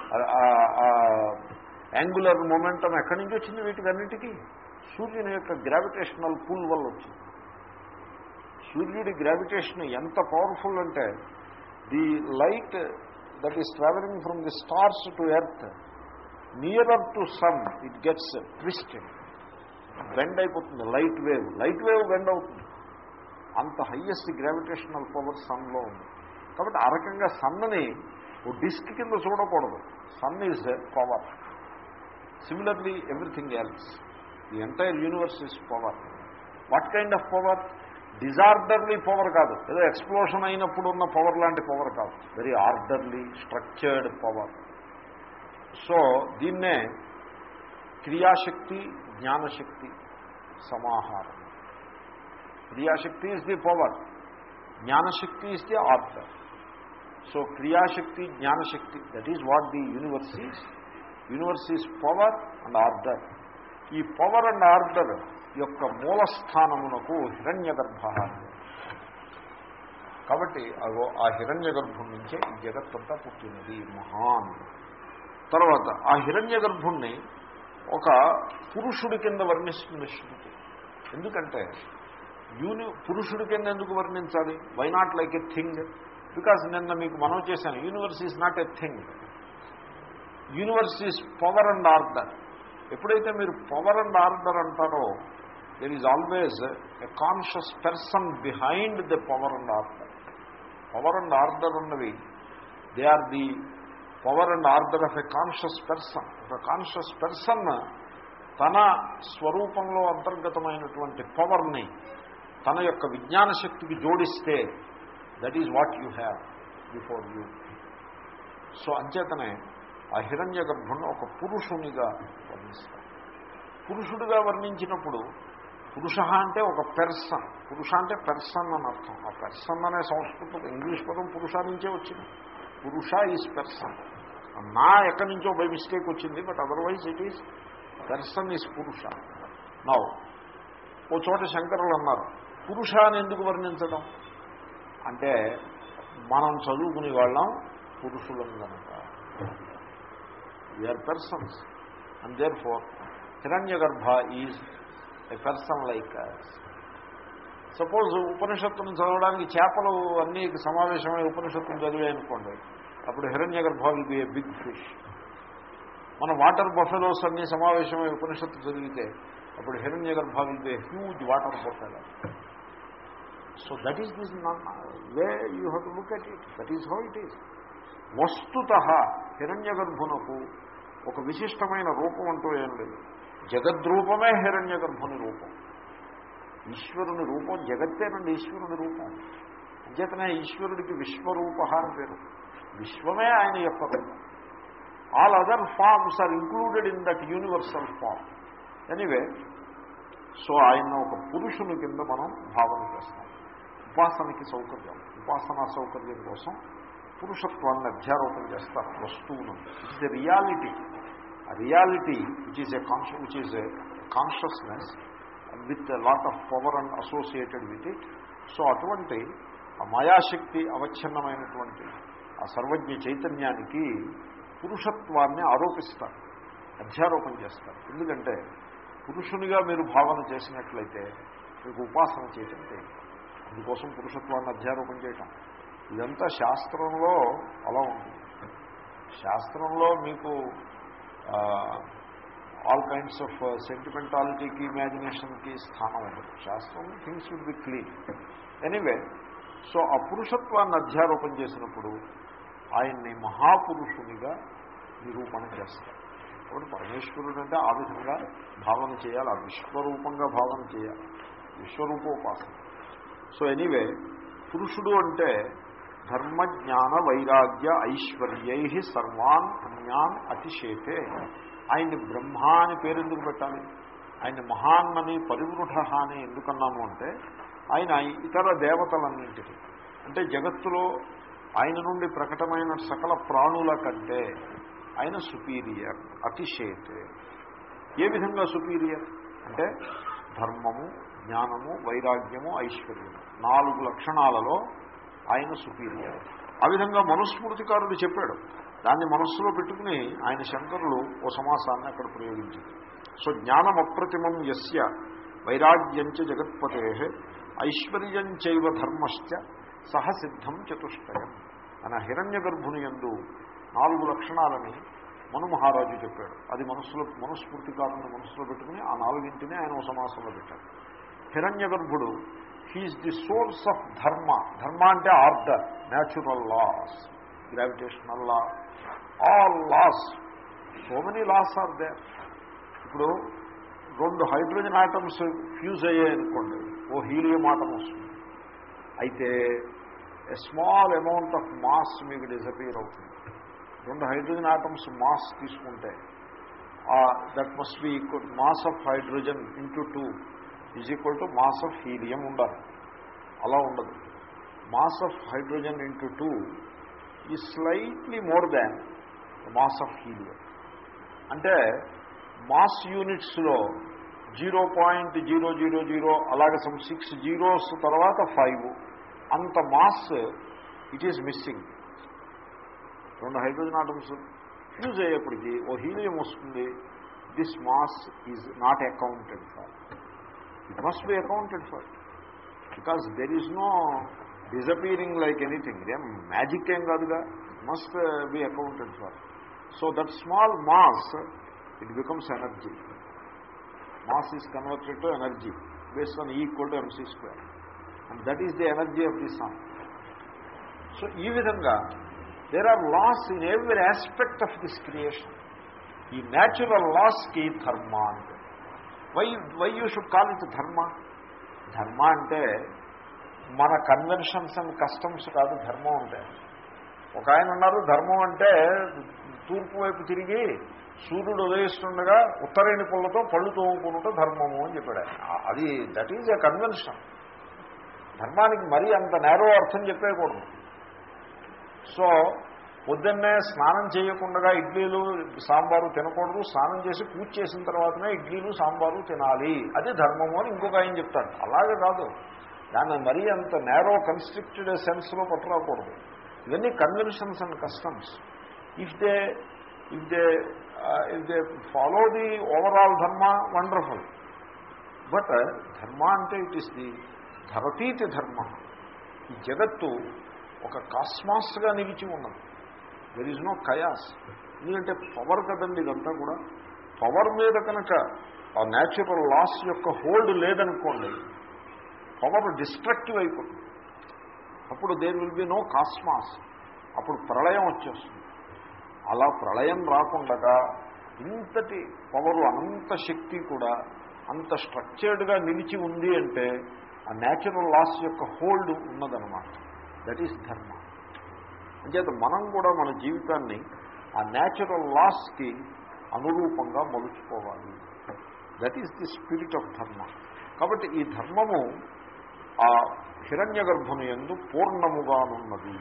యాంగులర్ మొమెంటం ఎక్కడి నుంచి వచ్చింది వీటికి అన్నిటికీ సూర్యుని యొక్క గ్రావిటేషనల్ పుల్ వల్ల వచ్చింది సూర్యుడి గ్రావిటేషన్ ఎంత పవర్ఫుల్ అంటే the light that is travelling from the stars to earth nearer to sun it gets twisted bend అయిపోతుంది light wave light wave bend అవుతుంది అంత హయ్యెస్ట్ గ్రావిటేషనల్ పవర్ సన్లో ఉంది కాబట్టి ఆ రకంగా సన్నని ఓ డిస్క్ కింద చూడకూడదు sun is power similarly everything else the entire universe is power what kind of power disorderly power కాదు ఏదో ఎక్స్ప్లోషన్ అయినప్పుడు ఉన్న పవర్ లాంటి పవర్ కాదు very orderly structured power so దీన్నే క్రియాశక్తి జ్ఞానశక్తి సమాహారం క్రియాశక్తి ఇస్ ది పవర్ జ్ఞానశక్తి ఇస్ ది ఆర్డర్ సో క్రియాశక్తి జ్ఞానశక్తి that is what the universe is universe is power and order ఈ పవర్ అండ్ ఆర్డర్ యొక్క మూలస్థానమునకు హిరణ్య గర్భ కాబట్టి అగో ఆ హిరణ్య గర్భం నుంచే ఈ జగత్తంతా పుట్టినది మహాన్ తర్వాత ఆ హిరణ్య గర్భుణ్ణి ఒక పురుషుడి కింద వర్ణిస్తుంది శృతి ఎందుకంటే యూని పురుషుడి కింద ఎందుకు వర్ణించాలి why not like a thing because నిన్న మీకు మనం చేశాను universe is not a thing universe is power and order ఎప్పుడైతే మీరు పవర్ అండ్ ఆర్డర్ అంటారో there is always a conscious person behind the power and order power and order ఉన్నవి they are the power and order of a conscious person ఒక conscious person తన స్వరూపంలో అంతర్గతమైనటువంటి పవర్ని తన యొక్క విజ్ఞాన శక్తికి జోడిస్తే that is what you have before you so అంచేతనే ఆ హిరణ్య గర్భుణ్ణి ఒక పురుషునిగా వర్ణిస్తారు పురుషుడిగా వర్ణించినప్పుడు పురుష అంటే ఒక పెర్సన్ పురుష అంటే పెర్సన్ అని అర్థం ఆ పెర్సన్ అనే సంస్కృతం ఇంగ్లీష్ పదం పురుష నుంచే వచ్చింది పురుష ఈజ్ పెర్సన్ నా ఎక్కడి నుంచో బై మిస్టేక్ వచ్చింది but otherwise it is person is పురుష నౌ ఓ చోట శంకరులు అన్నారు పురుష అని ఎందుకు వర్ణించడం అంటే మనం చదువుకునే వాళ్ళం పురుషులం కనుక we are persons and therefore Hiranyagarbha is a person like suppose ఉపనిషత్తును చదవడానికి చేపలు అన్ని సమావేశమై ఉపనిషత్తును చదివాయనుకోండి అప్పుడు హిరణ్య గర్భ will be a big fish మన వాటర్ బఫెలోస్ అన్ని సమావేశమై ఉపనిషత్తు చదివితే అప్పుడు హిరణ్య గర్భ will be huge water buffalo so that is this way you have to look at it that is how it is వస్తుత హిరణ్య గర్భునకు ఒక విశిష్టమైన రూపం అంటూ ఏం లేదు జగద్రూపమే హిరణ్య గర్భుని రూపం ఈశ్వరుని రూపం జగత్తేనండి ఈశ్వరుని రూపం అంచేతనే ఈశ్వరుడికి విశ్వరూప అని పేరు విశ్వమే ఆయన యొక్క రూపం all other forms are included in that universal form anyway so ఆయన ఒక పురుషుని కింద మనం భావన చేస్తాం ఉపాసనకి సౌకర్యం ఉపాసనా సౌకర్యం కోసం పురుషత్వాన్ని అధ్యారోపణ చేస్తారు వస్తువును ఇట్స్ ఎ రియాలిటీ ఆ reality which is a conscious which is a consciousness with lot of power and associated with it so అటువంటి ఆ మాయాశక్తి అవచ్ఛిన్నమైనటువంటి ఆ సర్వజ్ఞ చైతన్యానికి పురుషత్వాన్ని ఆరోపిస్తారు అధ్యారోపణ చేస్తారు ఎందుకంటే పురుషునిగా మీరు భావన చేసినట్లయితే మీకు ఉపాసన చేయటం లేదు అందుకోసం పురుషత్వాన్ని అధ్యారోపణ చేయటం ఇదంతా శాస్త్రంలో అలా ఉంటుంది శాస్త్రంలో మీకు ఆల్ కైండ్స్ ఆఫ్ సెంటిమెంటాలిటీకి ఇమాజినేషన్కి స్థానం ఉండదు శాస్త్రం things will be clean anyway so ఆ పురుషత్వాన్ని అధ్యారోపణ చేసినప్పుడు ఆయన్ని మహాపురుషునిగా నిరూపణ చేస్తారు కాబట్టి పరమేశ్వరుడు అంటే ఆ విధంగా భావన చేయాలి ఆ విశ్వరూపంగా భావన చేయాలి విశ్వరూపోపాసన సో ఎనీవే పురుషుడు అంటే ధర్మ జ్ఞాన వైరాగ్య ఐశ్వర్యై సర్వాన్ అన్యాన్ అతిశేతే ఆయన్ని బ్రహ్మ అని పేరు ఎందుకు పెట్టాలి ఆయన మహాన్నని పరివృఢ అని ఎందుకన్నాము అంటే ఆయన ఇతర దేవతలన్నింటికి అంటే జగత్తులో ఆయన నుండి ప్రకటమైన సకల ప్రాణుల కంటే ఆయన సుపీరియర్ అతిశేత్ ఏ విధంగా సుపీరియర్ అంటే ధర్మము జ్ఞానము వైరాగ్యము ఐశ్వర్యము నాలుగు లక్షణాలలో ఆయన సుపీరియర్ ఆ విధంగా మనుస్మృతికారుడు చెప్పాడు దాన్ని మనస్సులో పెట్టుకుని ఆయన శంకరులు ఓ సమాసాన్ని అక్కడ ప్రయోగించింది సో జ్ఞానం అప్రతిమం యస్య వైరాగ్యంచ జగత్పతే ఐశ్వర్యంచైవ ధర్మశ్చ సహసిద్ధం చతుష్టయం అన్న హిరణ్య గర్భుని ఎందు నాలుగు లక్షణాలని మను మహారాజు చెప్పాడు అది మనస్సులో మనుస్ఫూర్తికారుని మనస్సులో పెట్టుకుని ఆ నాలుగింటిని ఆయన ఓ సమాసంలో పెట్టాడు హిరణ్య గర్భుడు he's the source of dharma dharma అంటే order natural laws gravitational law all laws so many laws are they ఇప్పుడు రెండు హైడ్రోజన్ ఆటమ్స్ ఫ్యూజ్ అయ్యాయి అనుకోండి ఓ హీలియం ఆటం వస్తుంది అయితే a small amount of mass మీకు డిసపియర్ అవుతుంది రెండు హైడ్రోజన్ ఆటమ్స్ మాస్ తీసుకుంటే that must be equal mass of hydrogen into two is equal to mass of helium ఉండాలి అలా ఉండదు mass of hydrogen into two ఈ slightly more than mass of helium అంటే mass యూనిట్స్లో zero point zero zero zero అలాగే some six zeros తర్వాత five అంత mass it is missing రెండు హైడ్రోజన్ ఆటమ్స్ ఫ్యూజ్ అయ్యేప్పటికీ ఓ హీలియం వస్తుంది this mass is not accounted for it must be accounted for because there is no disappearing like anything ఇదేం magic ఏం కాదుగా must be accounted for so that small mass it becomes energy mass is converted to energy based on equal to MC square and that is the energy of the sun so ఈ విధంగా there are laws in every aspect of this creation ఈ natural లాస్కి ధర్మ అంటే why why you should call it dharma dharma అంటే మన conventions and customs కాదు ధర్మం అంటే ఒక ఆయన ఉన్నారు ధర్మం అంటే తూర్పు వైపు తిరిగి సూర్యుడు ఉదయిస్తుండగా ఉత్తరేణి పుల్లతో పళ్ళు తోముకున్నట్టు ధర్మము అని చెప్పాడు అది దట్ ఈజ్ ఎ కన్వెన్షన్ ధర్మానికి మరీ అంత నేరో అర్థం చెప్పేయకూడదు సో పొద్దున్నే స్నానం చేయకుండా ఇడ్లీలు సాంబారు తినకూడదు స్నానం చేసి పూజ చేసిన తర్వాతనే ఇడ్లీలు సాంబారు తినాలి అది ధర్మము అని ఇంకొక ఆయన చెప్తాడు అలాగే కాదు దాన్ని మరీ అంత నేరో కన్స్ట్రిక్టెడ్ సెన్స్లో పట్టురాకూడదు ఇవన్నీ conventions and customs if they if they if they follow the overall dharma wonderful but dharma అంటే ఇట్ ఈస్ ది ధరతీతి ధర్మ ఈ జగత్తు ఒక కాస్మాస్గా నిలిచి ఉన్నది దెర్ ఈజ్ నో కయాస్ ఎందుకంటే పవర్ కదండి ఇదంతా కూడా పవర్ మీద కనుక ఆ న్యాచురల్ లాస్ యొక్క హోల్డ్ లేదనుకోండి పవర్ డిస్ట్రక్టివ్ అయిపోతుంది అప్పుడు there will be no cosmos అప్పుడు ప్రళయం వచ్చేస్తుంది అలా ప్రళయం రాకుండా ఇంతటి పవరు అనంత శక్తి కూడా అంత స్ట్రక్చర్డ్గా నిలిచి ఉంది అంటే ఆ న్యాచురల్ లాస్ యొక్క హోల్డ్ ఉన్నదనమాట దట్ ఈస్ ధర్మ అంచేత మనం కూడా మన జీవితాన్ని ఆ న్యాచురల్ లాస్కి అనురూపంగా మలుచుకోవాలి that is the spirit of dharma కాబట్టి ఈ ధర్మము ఆ హిరణ్య గర్భుని ఎందు పూర్ణముగానున్నది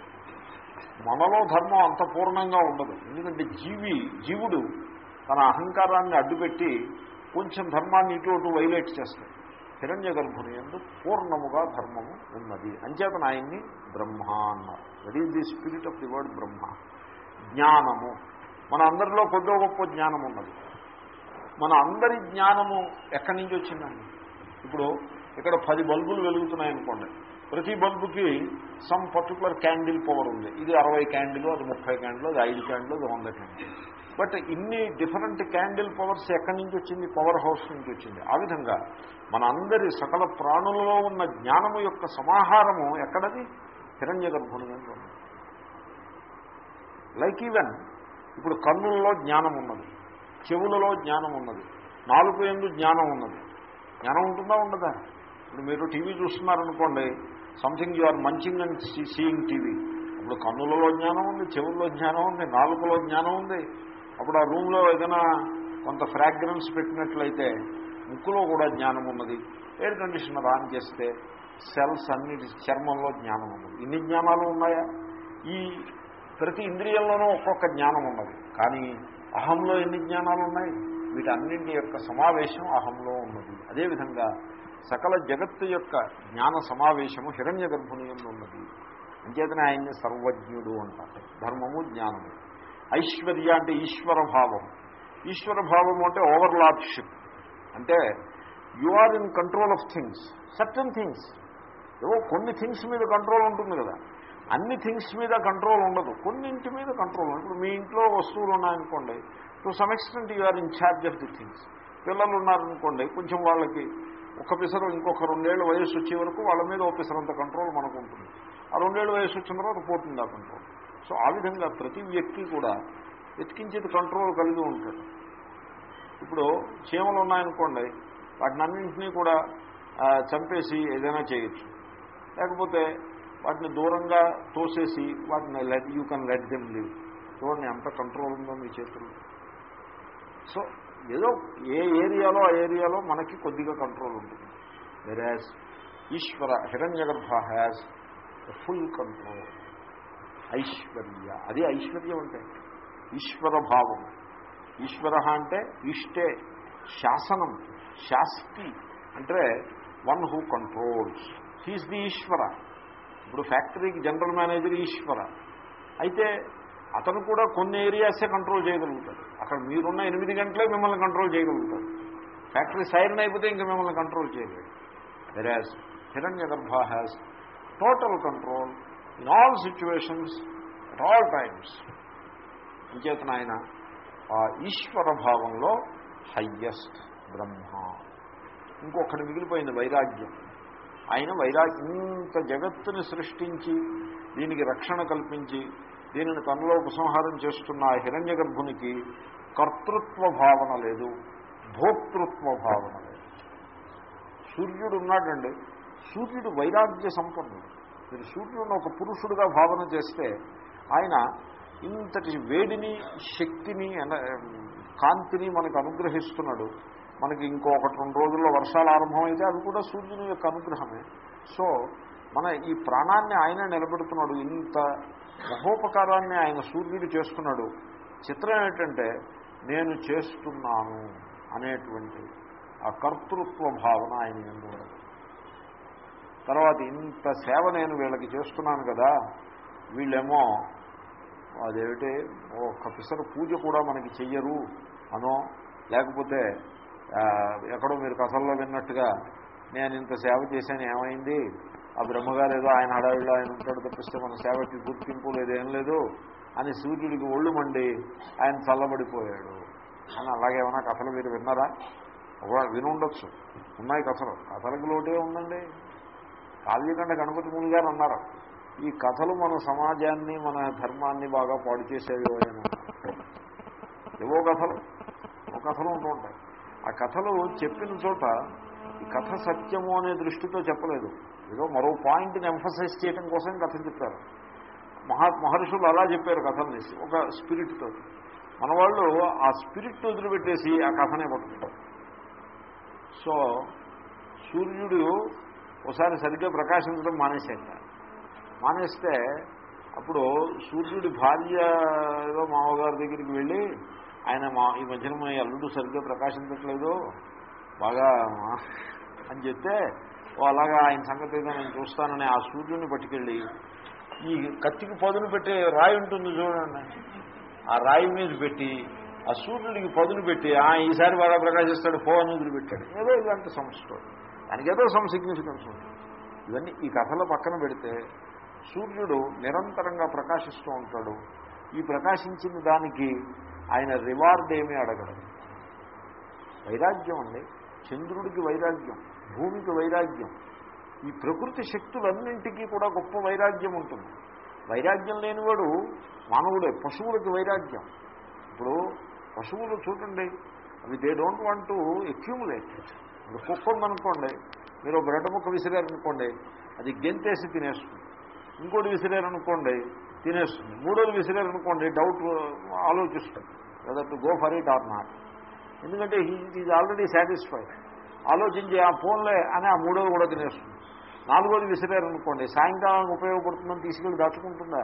మనలో ధర్మం అంత పూర్ణంగా ఉండదు ఎందుకంటే జీవి జీవుడు తన అహంకారాన్ని అడ్డుపెట్టి కొంచెం ధర్మాన్ని ఇటు అటు వైలేట్ చేస్తాడు హిరణ్య గర్భుని ఎందు పూర్ణముగా ధర్మము ఉన్నది అంచేతన ఆయన్ని బ్రహ్మ అన్నారు that is the spirit of the word Brahma జ్ఞానము మన అందరిలో కొద్దో గొప్ప జ్ఞానం ఉన్నది మన అందరి జ్ఞానము ఎక్కడి నుంచి వచ్చిందండి ఇప్పుడు ఇక్కడ పది బల్బులు వెలుగుతున్నాయనుకోండి ప్రతి బల్బుకి సమ్ పర్టికులర్ క్యాండిల్ పవర్ ఉంది ఇది అరవై క్యాండిల్ అది ముప్పై క్యాండిల్ అది ఐదు క్యాండిల్ అది వంద క్యాండిల్ బట్ ఇన్ని డిఫరెంట్ క్యాండిల్ పవర్స్ ఎక్కడి నుంచి వచ్చింది పవర్ హౌస్ నుంచి వచ్చింది ఆ విధంగా మన అందరి సకల ప్రాణులలో ఉన్న జ్ఞానము యొక్క సమాహారము ఎక్కడది హిరణ్య గర్భుని లైక్ ఈవెన్ ఇప్పుడు కన్నులలో జ్ఞానం ఉన్నది చెవులలో జ్ఞానం ఉన్నది నాలుగు ఎందు జ్ఞానం ఉన్నది జ్ఞానం ఉంటుందా ఉండదా ఇప్పుడు మీరు టీవీ చూస్తున్నారనుకోండి something you are munching and seeing TV ఇప్పుడు కన్నులలో జ్ఞానం ఉంది చెవుల్లో జ్ఞానం ఉంది నాలుగులో జ్ఞానం ఉంది అప్పుడు ఆ రూమ్లో ఏదైనా కొంత ఫ్రాగ్రెన్స్ పెట్టినట్లయితే ముక్కులో కూడా జ్ఞానం ఉన్నది ఎయిర్ కండిషనర్ ఆన్ చేస్తే సెల్స్ అన్నిటి చర్మంలో జ్ఞానం ఉన్నది ఇన్ని జ్ఞానాలు ఉన్నాయా ఈ ప్రతి ఇంద్రియంలోనూ ఒక్కొక్క జ్ఞానం ఉన్నది కానీ అహంలో ఎన్ని జ్ఞానాలు ఉన్నాయి వీటన్నింటి యొక్క సమావేశం అహంలో ఉన్నది అదేవిధంగా సకల జగత్తు యొక్క జ్ఞాన సమావేశము హిరణ్య గర్భునియంలో ఉన్నది అంచేతనే ఆయన్ని సర్వజ్ఞుడు అంటారు ధర్మము జ్ఞానము ఐశ్వర్య అంటే ఈశ్వర భావం ఈశ్వర భావము అంటే ఓవర్లార్డ్షిప్ అంటే you are in control of things certain things ఏవో కొన్ని థింగ్స్ మీద కంట్రోల్ ఉంటుంది కదా అన్ని థింగ్స్ మీద కంట్రోల్ ఉండదు కొన్నింటి మీద కంట్రోల్ ఉండదు ఇప్పుడు మీ ఇంట్లో వస్తువులు ఉన్నాయనుకోండి to some extent you are in charge of the things పిల్లలు ఉన్నారనుకోండి కొంచెం వాళ్ళకి ఒక పిసరు ఇంకొక రెండేళ్ళు వయసు వచ్చే వరకు వాళ్ళ మీద ఒక పిసరంత కంట్రోల్ మనకు ఉంటుంది ఆ రెండేళ్ళు వయసు వచ్చిన తర్వాత పోతుంది ఆ కంట్రోల్ సో ఆ విధంగా ప్రతి వ్యక్తి కూడా ఎత్తికించేది కంట్రోల్ కలిగి ఉంటాడు ఇప్పుడు చీమలు ఉన్నాయనుకోండి వాటిని అన్నింటినీ కూడా చంపేసి ఏదైనా చేయొచ్చు లేకపోతే వాటిని దూరంగా తోసేసి వాటిని let you can let them live చూడండి ఎంత కంట్రోల్ ఉందో మీ చేతుల్లో సో ఏదో ఏ ఏరియాలో ఆ ఏరియాలో మనకి కొద్దిగా కంట్రోల్ ఉంటుంది whereas Ishwara Hiranyagarbha has full control ఐశ్వర్య అది ఐశ్వర్యం అంటే ఈశ్వర భావం ఈశ్వర అంటే ఇష్టే శాసనం శాస్తి అంటే one who controls he's the Ishwara ఇప్పుడు ఫ్యాక్టరీకి జనరల్ మేనేజర్ ఈశ్వర అయితే అతను కూడా కొన్ని ఏరియాసే కంట్రోల్ చేయగలుగుతాడు అక్కడ మీరున్న ఎనిమిది గంటలే మిమ్మల్ని కంట్రోల్ చేయగలుగుతాడు ఫ్యాక్టరీ సైరన్ అయిపోతే ఇంకా మిమ్మల్ని కంట్రోల్ చేయలేడు whereas Hiranyagarbha has total control in all situations at all times అంచేతన ఆయన ఆ ఈశ్వర భావంలో హయ్యెస్ట్ బ్రహ్మ ఇంకొకటి మిగిలిపోయింది వైరాగ్యం ఆయన వైరాగ్యం ఇంత జగత్తుని సృష్టించి దీనికి రక్షణ కల్పించి దీనిని తనలో ఉపసంహారం చేస్తున్న ఆ హిరణ్య గర్భునికి కర్తృత్వ భావన లేదు భోక్తృత్వ భావన లేదు సూర్యుడు ఉన్నాడండి సూర్యుడు వైరాగ్య సంపన్నుడు మీరు సూర్యుడిని ఒక పురుషుడుగా భావన చేస్తే ఆయన ఇంతటి వేడిని శక్తిని కాంతిని మనకు అనుగ్రహిస్తున్నాడు మనకి ఇంకొకటి రెండు రోజుల్లో వర్షాలు ఆరంభమైతే అది కూడా సూర్యుని యొక్క అనుగ్రహమే సో మన ఈ ప్రాణాన్ని ఆయన నిలబెడుతున్నాడు ఇంత మహోపకారాన్ని ఆయన సూర్యుడు చేస్తున్నాడు చిత్రం ఏంటంటే నేను చేస్తున్నాను అనేటువంటి ఆ కర్తృత్వ భావన ఆయన ఎందుకు తర్వాత ఇంత సేవ నేను వీళ్ళకి చేస్తున్నాను కదా వీళ్ళేమో అదేమిటి ఒక పిసరు పూజ కూడా మనకి చెయ్యరు అనో లేకపోతే ఎక్కడో మీరు కథల్లో విన్నట్టుగా నేను ఇంత సేవ చేశాను ఏమైంది ఆ బ్రహ్మగారు ఏదో ఆయన హడావిడిలో ఆయన ఉంటాడు తప్పిస్తే మన సేవకి గుర్తింపు లేదేం లేదు అని సూర్యుడికి ఒళ్ళు మండి ఆయన చల్లబడిపోయాడు అని అలాగేమైనా కథలు మీరు విన్నారా ఒక వినుండొచ్చు ఉన్నాయి కథలు కథలకు లోటే ఉందండి కావ్యకండ గణపతి ముని గారు అన్నారు ఈ కథలు మన సమాజాన్ని మన ధర్మాన్ని బాగా పాడు చేసేవి ఏవో కథలు ఓ కథలు ఉంటూ ఉంటాయి ఆ కథలు చెప్పిన చోట ఈ కథ సత్యము అనే దృష్టితో చెప్పలేదు ఏదో మరో పాయింట్ని ఎంఫసైజ్ చేయడం కోసం కథ చెప్పారు మహా మహర్షులు అలా చెప్పారు కథల్ని ఒక స్పిరిట్తో మన వాళ్ళు ఆ స్పిరిట్ వదిలిపెట్టేసి ఆ కథనే పట్టుకుంటారు సో సూర్యుడు ఒకసారి సరిగ్గా ప్రకాశించడం మానేశాక మానేస్తే అప్పుడు సూర్యుడి భార్య ఏదో మామగారి దగ్గరికి వెళ్ళి ఆయన మా ఈ మధ్యన మా అల్లుడు సరిగ్గా ప్రకాశించట్లేదు బాగా అని చెప్తే ఓ అలాగా ఆయన సంగతి ఏదో నేను చూస్తానని ఆ సూర్యుడిని పట్టుకెళ్ళి ఈ కత్తికి పదును పెట్టే రాయి ఉంటుంది చూడండి ఆ రాయి మీద పెట్టి ఆ సూర్యుడికి పదును పెట్టి ఆ ఈసారి బాగా ప్రకాశిస్తాడు పో అని వదిలిపెట్టాడు ఏదో ఇలాంటి సంస్థ దానికి ఏదో సమ్ సిగ్నిఫికెన్స్ ఉంటుంది ఇవన్నీ ఈ కథల పక్కన పెడితే సూర్యుడు నిరంతరంగా ప్రకాశిస్తూ ఉంటాడు ఈ ప్రకాశించిన దానికి ఆయన రివార్డ్ ఏమీ అడగడు వైరాగ్యం అండి చంద్రుడికి వైరాగ్యం భూమికి వైరాగ్యం ఈ ప్రకృతి శక్తులన్నింటికీ కూడా గొప్ప వైరాగ్యం ఉంటుంది వైరాగ్యం లేనివాడు మానవుడే పశువులకి వైరాగ్యం ఇప్పుడు పశువులు చూడండి అవి they don't want to accumulate ఇప్పుడు కుక్క ఉందనుకోండి మీరు బ్రెడ్ ముక్క విసిరారనుకోండి అది గెంతేసి తినేస్తుంది ఇంకోటి విసిరారనుకోండి తినేస్తుంది మూడోది విసిరారనుకోండి డౌట్ ఆలోచిస్తుంది whether to go for it or not ఎందుకంటే ఈజ్ ఆల్రెడీ సాటిస్ఫైడ్ ఆలోచించి ఆ ఫోన్లే అని ఆ మూడోది కూడా తినేస్తుంది నాలుగోది విసిరారనుకోండి సాయంకాలం ఉపయోగపడుతుందని తీసుకెళ్ళి దాచుకుంటుందా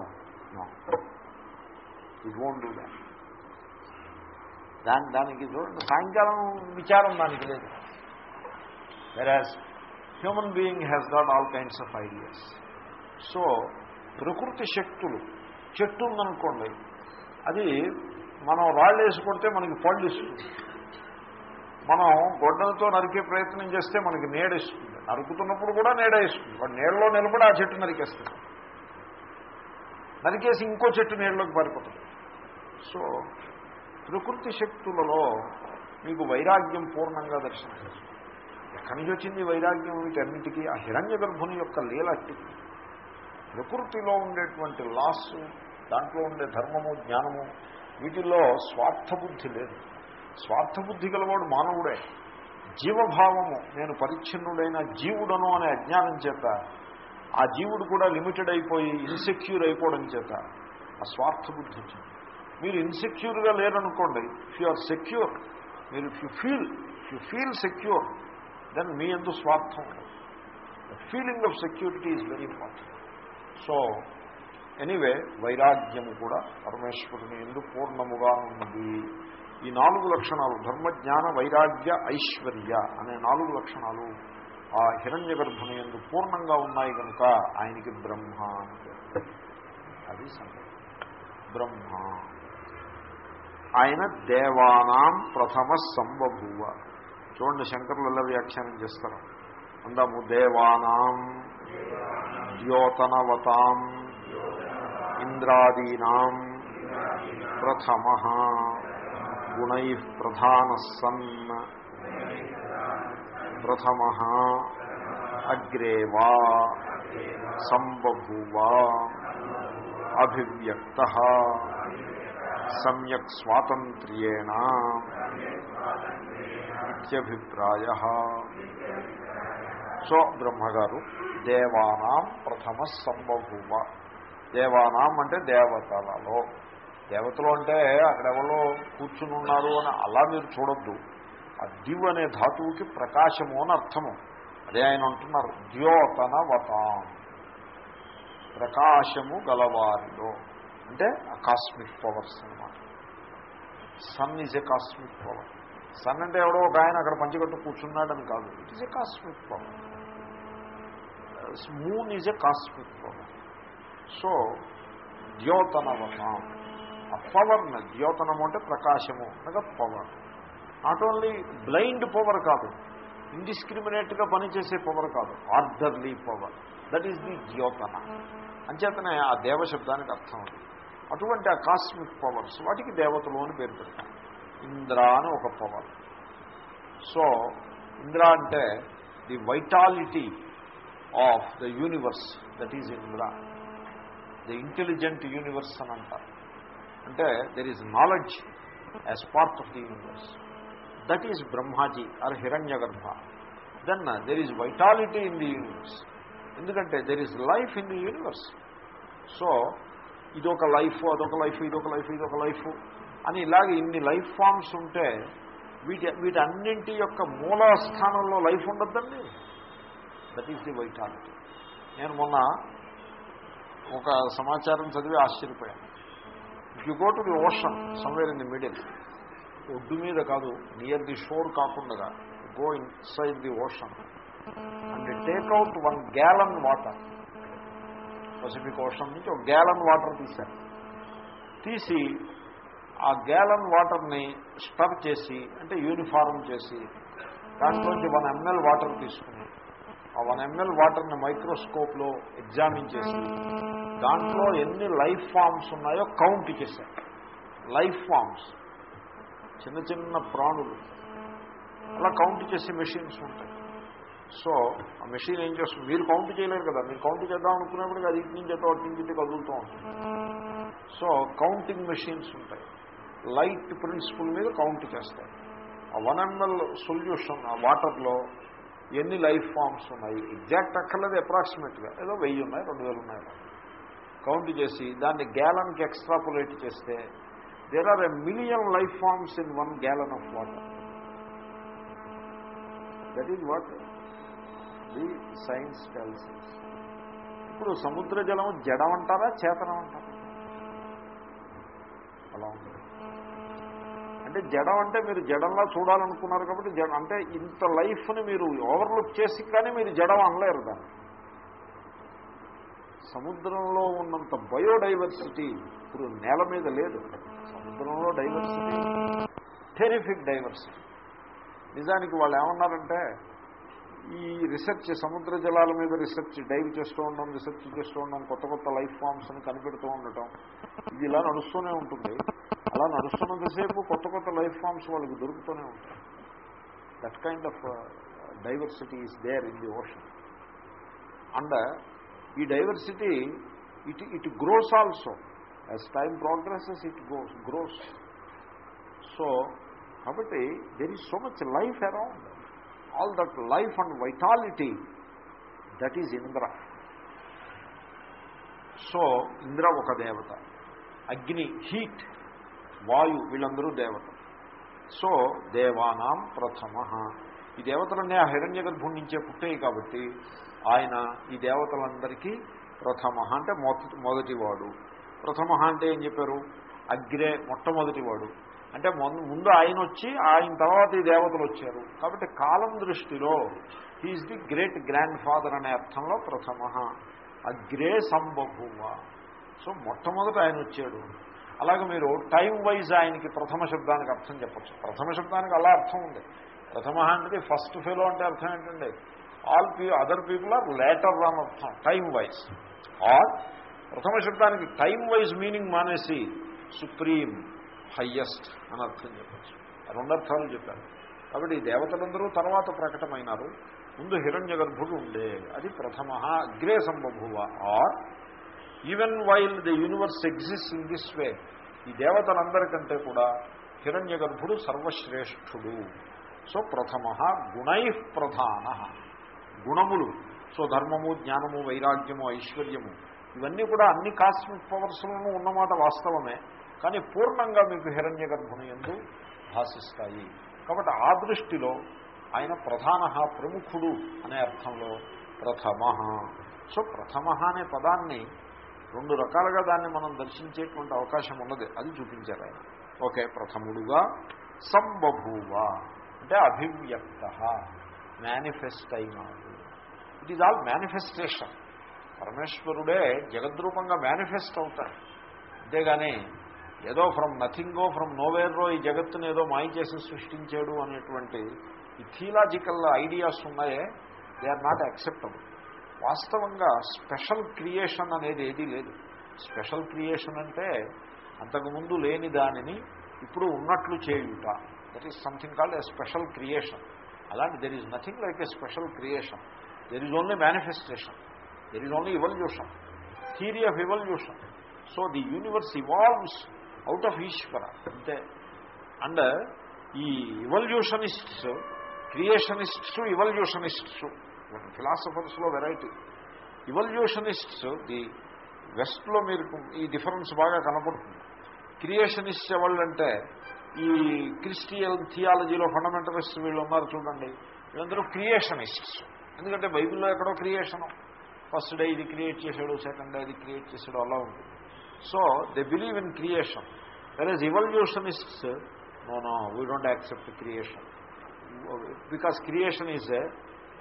ఇట్ వోంట్ డూ దాట్ దాని దానికి చూడండి సాయంకాలం విచారం దానికి లేదు whereas human being has got all kinds of ideas so ప్రకృతి శక్తులు చెట్టు ఉందనుకోండి అది మనం రాళ్ళు వేసుకుంటే మనకి పళ్ళు ఇస్తుంది మనం గొడ్డలతో నరికే ప్రయత్నం చేస్తే మనకి నీడ ఇస్తుంది నరుకుతున్నప్పుడు కూడా నీడ ఇస్తుంది వాడు నీడలో నిలబడి ఆ చెట్టు నరికేస్తుంది నరికేసి ఇంకో చెట్టు నీడలోకి పారిపోతుంది సో ప్రకృతి శక్తులలో మీకు వైరాగ్యం పూర్ణంగా దర్శనం ఎక్కడి నుంచి వచ్చింది వైరాగ్యం వీటన్నిటికీ ఆ హిరణ్య గర్భుని యొక్క లీలట్టి ప్రకృతిలో ఉండేటువంటి లాస్ దాంట్లో ఉండే ధర్మము జ్ఞానము వీటిల్లో స్వార్థబుద్ధి లేదు స్వార్థబుద్ధి గలవాడు మానవుడే జీవభావము నేను పరిచ్ఛిన్నుడైన జీవుడను అనే అజ్ఞానం చేత ఆ జీవుడు కూడా లిమిటెడ్ అయిపోయి ఇన్సెక్యూర్ అయిపోవడం చేత ఆ స్వార్థబుద్ధి వచ్చింది మీరు ఇన్సెక్యూర్గా లేరనుకోండి ఇఫ్ యు ఆర్ సెక్యూర్ మీరు if you feel if you feel secure then మీ ఎందు స్వార్థం ఉండదు feeling of security is very important so anyway వైరాగ్యము కూడా పరమేశ్వరుని ఎందు పూర్ణముగా ఉన్నది ఈ నాలుగు లక్షణాలు ధర్మజ్ఞాన వైరాగ్య ఐశ్వర్య అనే నాలుగు లక్షణాలు ఆ హిరణ్య గర్భుని ఎందు పూర్ణంగా ఉన్నాయి కనుక ఆయనకి బ్రహ్మ అని పేరు. అది సంగతి బ్రహ్మ ఆయన దేవానాం ప్రథమ సంబభూవ చూడండి శంకరులు ఎలా వ్యాఖ్యానం చేస్తారు అందాము దేవానాం ద్యోతనవతాం ఇంద్రాదీనాం ప్రథమ గుణై ప్రధాన సన్ ప్రథమ అగ్రేవా సంబభూవ అభివ్యక్త సమ్యక్ స్వాతంత్ర్యేణ ఇత్యభిప్రాయ సో బ్రహ్మగారు దేవానాం ప్రథమ సంబభూవ దేవానాం అంటే దేవతలలో దేవతలు అంటే అక్కడెవరో కూర్చుని ఉన్నారు అని అలా మీరు చూడొద్దు ఆ దివ్ అనే ధాతువుకి ప్రకాశము అని అర్థము అదే ఆయన అంటున్నారు ద్యోతనవతాం ప్రకాశము గలవారిలో అంటే ఆ కాస్మిక్ పవర్స్ అనమాట sun is a cosmic power sun అంటే ఎవడో ఒక ఆయన అక్కడ పంచగట్టు కూర్చున్నాడని కాదు it is a cosmic power moon is a cosmic power so ద్యోతనవతాం ఆ పవర్ని ద్యోతనము అంటే ప్రకాశము అనగా power not only blind power కాదు ఇండిస్క్రిమినేట్గా పనిచేసే పవర్ కాదు orderly power that is the ద్యోతన అంచేతనే ఆ దేవశబ్దానికి అర్థం ఉంది అటువంటి ఆ కాస్మిక్ పవర్స్ వాటికి దేవతలు అని పేరు పెడతారు ఇంద్ర అని ఒక పవర్ సో ఇంద్ర అంటే the vitality of the universe that is Indra the intelligent universe అని అంటారు అంటే there is knowledge as part of the universe that is Brahmaji or Hiranya Garbha then there is vitality in the universe ఎందుకంటే there is life in the universe so ఇదొక life అదొక life ఇదొక life ఇదొక life అని ఇలాగే ఇన్ని లైఫ్ ఫామ్స్ ఉంటే వీటి వీటన్నింటి యొక్క మూల స్థానంలో లైఫ్ ఉండద్దండి దట్ ఈస్ ది వైటాలిటీ నేను మొన్న ఒక సమాచారం చదివి ఆశ్చర్యపోయాను if you go to the ocean somewhere in the middle ఒడ్డు మీద కాదు నియర్ ది షోర్ కాకుండా go inside the ocean and take out one gallon water Pacific Ocean నుంచి ఒక గ్యాలన్ వాటర్ తీశారు తీసి ఆ గ్యాలన్ వాటర్ని స్టర్ చేసి అంటే యూనిఫార్మ్ చేసి దాంట్లోంచి వన్ ఎంఎల్ వాటర్ తీసుకుని ఆ వన్ ఎంఎల్ వాటర్ని మైక్రోస్కోప్లో ఎగ్జామిన్ చేసి దాంట్లో ఎన్ని లైఫ్ ఫామ్స్ ఉన్నాయో కౌంట్ చేశారు లైఫ్ ఫామ్స్ చిన్న చిన్న ప్రాణులు అలా కౌంట్ చేసే మెషిన్స్ ఉంటాయి సో ఆ మెషిన్ ఏం చేస్తుంది మీరు కౌంట్ చేయలేరు కదా మీరు కౌంట్ చేద్దాం అనుకున్నప్పుడు అది ఇటు నుంచి అటు అటు నుంచి ఇటు కదులుతూ ఉంటుంది సో కౌంటింగ్ మెషిన్స్ ఉంటాయి లైట్ ప్రిన్సిపల్ మీద కౌంట్ చేస్తాయి ఆ వన్ ఎంఎల్ సొల్యూషన్ ఆ వాటర్లో ఎన్ని లైఫ్ ఫామ్స్ ఉన్నాయి ఎగ్జాక్ట్ అక్కర్లేదు అప్రాక్సిమేట్గా ఏదో వెయ్యి ఉన్నాయి రెండు వేలు ఉన్నాయి కౌంట్ చేసి దాన్ని గ్యాలన్కి ఎక్స్ట్రాపులేట్ చేస్తే there are a million life forms in one gallon of water that is what the science tells ఇప్పుడు సముద్ర జలం జడం అంటారా చేతనం అంటారా అలా ఉంది అంటే జడం అంటే మీరు జడంలా చూడాలనుకున్నారు కాబట్టి జడం అంటే ఇంత లైఫ్ని మీరు ఓవర్లుక్ చేసి కానీ మీరు జడం అనలేరు దాన్ని సముద్రంలో ఉన్నంత బయోడైవర్సిటీ ఇప్పుడు నేల మీద లేదు సముద్రంలో డైవర్సిటీ టెరిఫిక్ డైవర్సిటీ నిజానికి వాళ్ళు ఏమన్నారంటే ఈ రీసెర్చ్ సముద్ర జలాల మీద రీసెర్చ్ డైవ్ చేస్తూ ఉండడం రీసెర్చ్ చేస్తూ ఉండడం కొత్త కొత్త లైఫ్ ఫామ్స్ని కనిపెడుతూ ఉండటం ఇది ఇలా నడుస్తూనే ఉంటుంది అలా నడుస్తున్నంతసేపు కొత్త కొత్త లైఫ్ ఫామ్స్ వాళ్ళకి దొరుకుతూనే ఉంటాయి that kind of diversity is there in the ocean and ఈ diversity it it grows also as time progresses it goes grows so కాబట్టి there is so much life around all that life and vitality that is Indra so Indra ఒక దేవత అగ్ని heat వాయు వీళ్ళందరూ దేవత so దేవానాం ప్రథమ ఈ దేవతలన్నీ ఆ హిరణ్య గర్భం నుంచే పుట్టాయి కాబట్టి ఆయన ఈ దేవతలందరికీ ప్రథమ అంటే మొదటి మొదటివాడు ప్రథమ అంటే ఏం చెప్పారు అగ్రే మొట్టమొదటివాడు అంటే ముందు ఆయన వచ్చి ఆయన తర్వాత ఈ దేవతలు వచ్చారు కాబట్టి కాలం దృష్టిలో he is the great grand grandfather అనే అర్థంలో ప్రథమ అగ్రే సంబభూవ సో మొట్టమొదట ఆయన వచ్చాడు అలాగే మీరు టైం వైజ్ ఆయనకి ప్రథమ శబ్దానికి అర్థం చెప్పచ్చు ప్రథమ శబ్దానికి అలా అర్థం ఉంది ప్రథమ అంటే ఫస్ట్ ఫెలో అంటే అర్థం ఏంటండి ఆల్ పీ అదర్ పీపుల్ ఆర్ లేటర్ అని అర్థం టైం వైజ్ ఆర్ ప్రథమ శబ్దానికి టైం వైజ్ మీనింగ్ మానేసి సుప్రీం హయ్యెస్ట్ అని అర్థం చెప్పచ్చు రెండు అర్థాలు చెప్పారు కాబట్టి ఈ దేవతలందరూ తర్వాత ప్రకటమైనారు ముందు హిరణ్య గర్భుడు ఉండే అది ప్రథమ అగ్రే సంబభువ or even while the universe exist in this way ఈ దేవతలందరికంటే కూడా హిరణ్య గర్భుడు సర్వశ్రేష్ఠుడు సో ప్రథమ గుణై ప్రధాన గుణములు సో ధర్మము జ్ఞానము వైరాగ్యము ఐశ్వర్యము ఇవన్నీ కూడా అన్ని కాస్మిక్ పవర్స్లోనూ ఉన్నమాట వాస్తవమే కానీ పూర్ణంగా మీకు హిరణ్య గర్భుని ఎందు భాషిస్తాయి కాబట్టి ఆ దృష్టిలో ఆయన ప్రధాన ప్రముఖుడు అనే అర్థంలో ప్రథమ సో ప్రథమ అనే పదాన్ని రెండు రకాలుగా దాన్ని మనం దర్శించేటువంటి అవకాశం ఉన్నది అది చూపించారు ఆయన ఓకే ప్రథముడుగా సంబభూవ అంటే అభివ్యక్త మేనిఫెస్ట్ అయినాడు ఇట్ ఈజ్ ఆల్ మేనిఫెస్టేషన్ పరమేశ్వరుడే జగద్రూపంగా మేనిఫెస్ట్ అవుతాడు అంతేగాని ఏదో ఫ్రమ్ నథింగో ఫ్రమ్ నోవేర్రో ఈ జగత్తుని ఏదో మాయ చేసి సృష్టించాడు అనేటువంటి ఈ థియలాజికల్ ఐడియాస్ ఉన్నాయే దే ఆర్ నాట్ యాక్సెప్టబుల్ వాస్తవంగా స్పెషల్ క్రియేషన్ అనేది ఏదీ లేదు స్పెషల్ క్రియేషన్ అంటే అంతకుముందు లేని దానిని ఇప్పుడు ఉన్నట్లు చేయుట that is something called a special creation అలాంటి there is nothing like a special creation there is only manifestation there is only evolution theory of evolution so the universe evolves out of Ishwara అంతే and ఈ evolutionists creationists evolutionists ఫిలాసఫర్స్లో variety evolutionists the వెస్ట్లో మీరు ఈ difference బాగా కనపడుతుంది క్రియేషనిస్ట్ ఎవళ్ళంటే ఈ Christian థియాలజీలో fundamentalist వీళ్ళు ఉన్నారు చూడండి వీళ్ళందరూ క్రియేషనిస్ట్స్ ఎందుకంటే బైబిల్లో ఎక్కడో క్రియేషను ఫస్ట్ డే ఇది క్రియేట్ చేశాడు సెకండ్ డే ఇది క్రియేట్ చేశాడు అలా ఉంటుంది so they believe in creation versus evolutionists no no we don't accept creation because creation is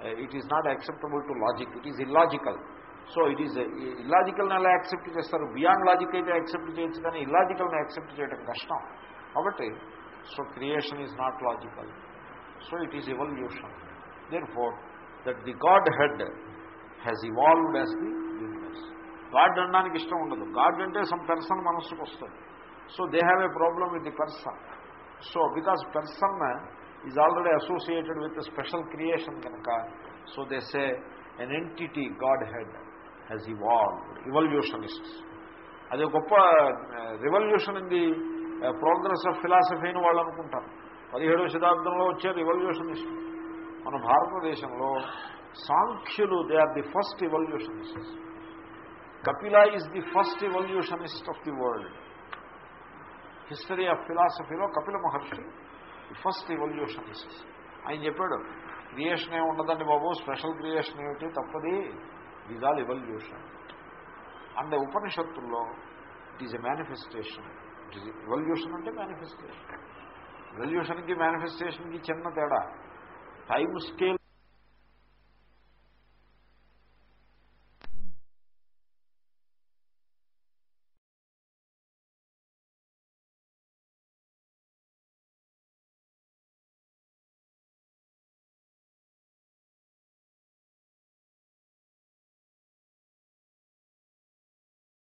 it is not acceptable to logic it is illogical so it is ఇల్లాజికల్ని ఎలా accept చేస్తారు beyond logic అయితే accept చేయొచ్చు కానీ ఇల్లాజికల్ని accept చేయడం కష్టం కాబట్టి so creation is not logical so it is evolution therefore that the godhead has evolved as the universe god అనడానికి ఇష్టం ఉండదు గాడ్ అంటే సమ్ పర్సన్ మనస్సుకు వస్తుంది so they have a problem with the person so because person is already associated with special creation కనుక so they say an entity godhead has evolved evolutionists అది గొప్ప revolution in the progress of philosophy అని వాళ్ళు అనుకుంటారు పదిహేడవ శతాబ్దంలో వచ్చే revolutionist మన భారతదేశంలో సాంఖ్యులు they are the first evolutionist Kapila is the first evolutionist of the world history of ఫిలాసఫీలో కపిల మహర్షి ఫస్ట్ ఇవల్యూషనిస్ట్ ఆయన చెప్పాడు క్రియేషన్ ఏమి ఉండదండి బాబు స్పెషల్ క్రియేషన్ ఏమిటి తప్పది దీస్ ఆల్ ఇవల్యూషన్ అండ్ ఉపనిషత్తుల్లో it is a manifestation it is evolution అంటే మేనిఫెస్టేషన్ ఇవల్యూషన్కి మేనిఫెస్టేషన్కి చిన్న తేడా టైం స్కేల్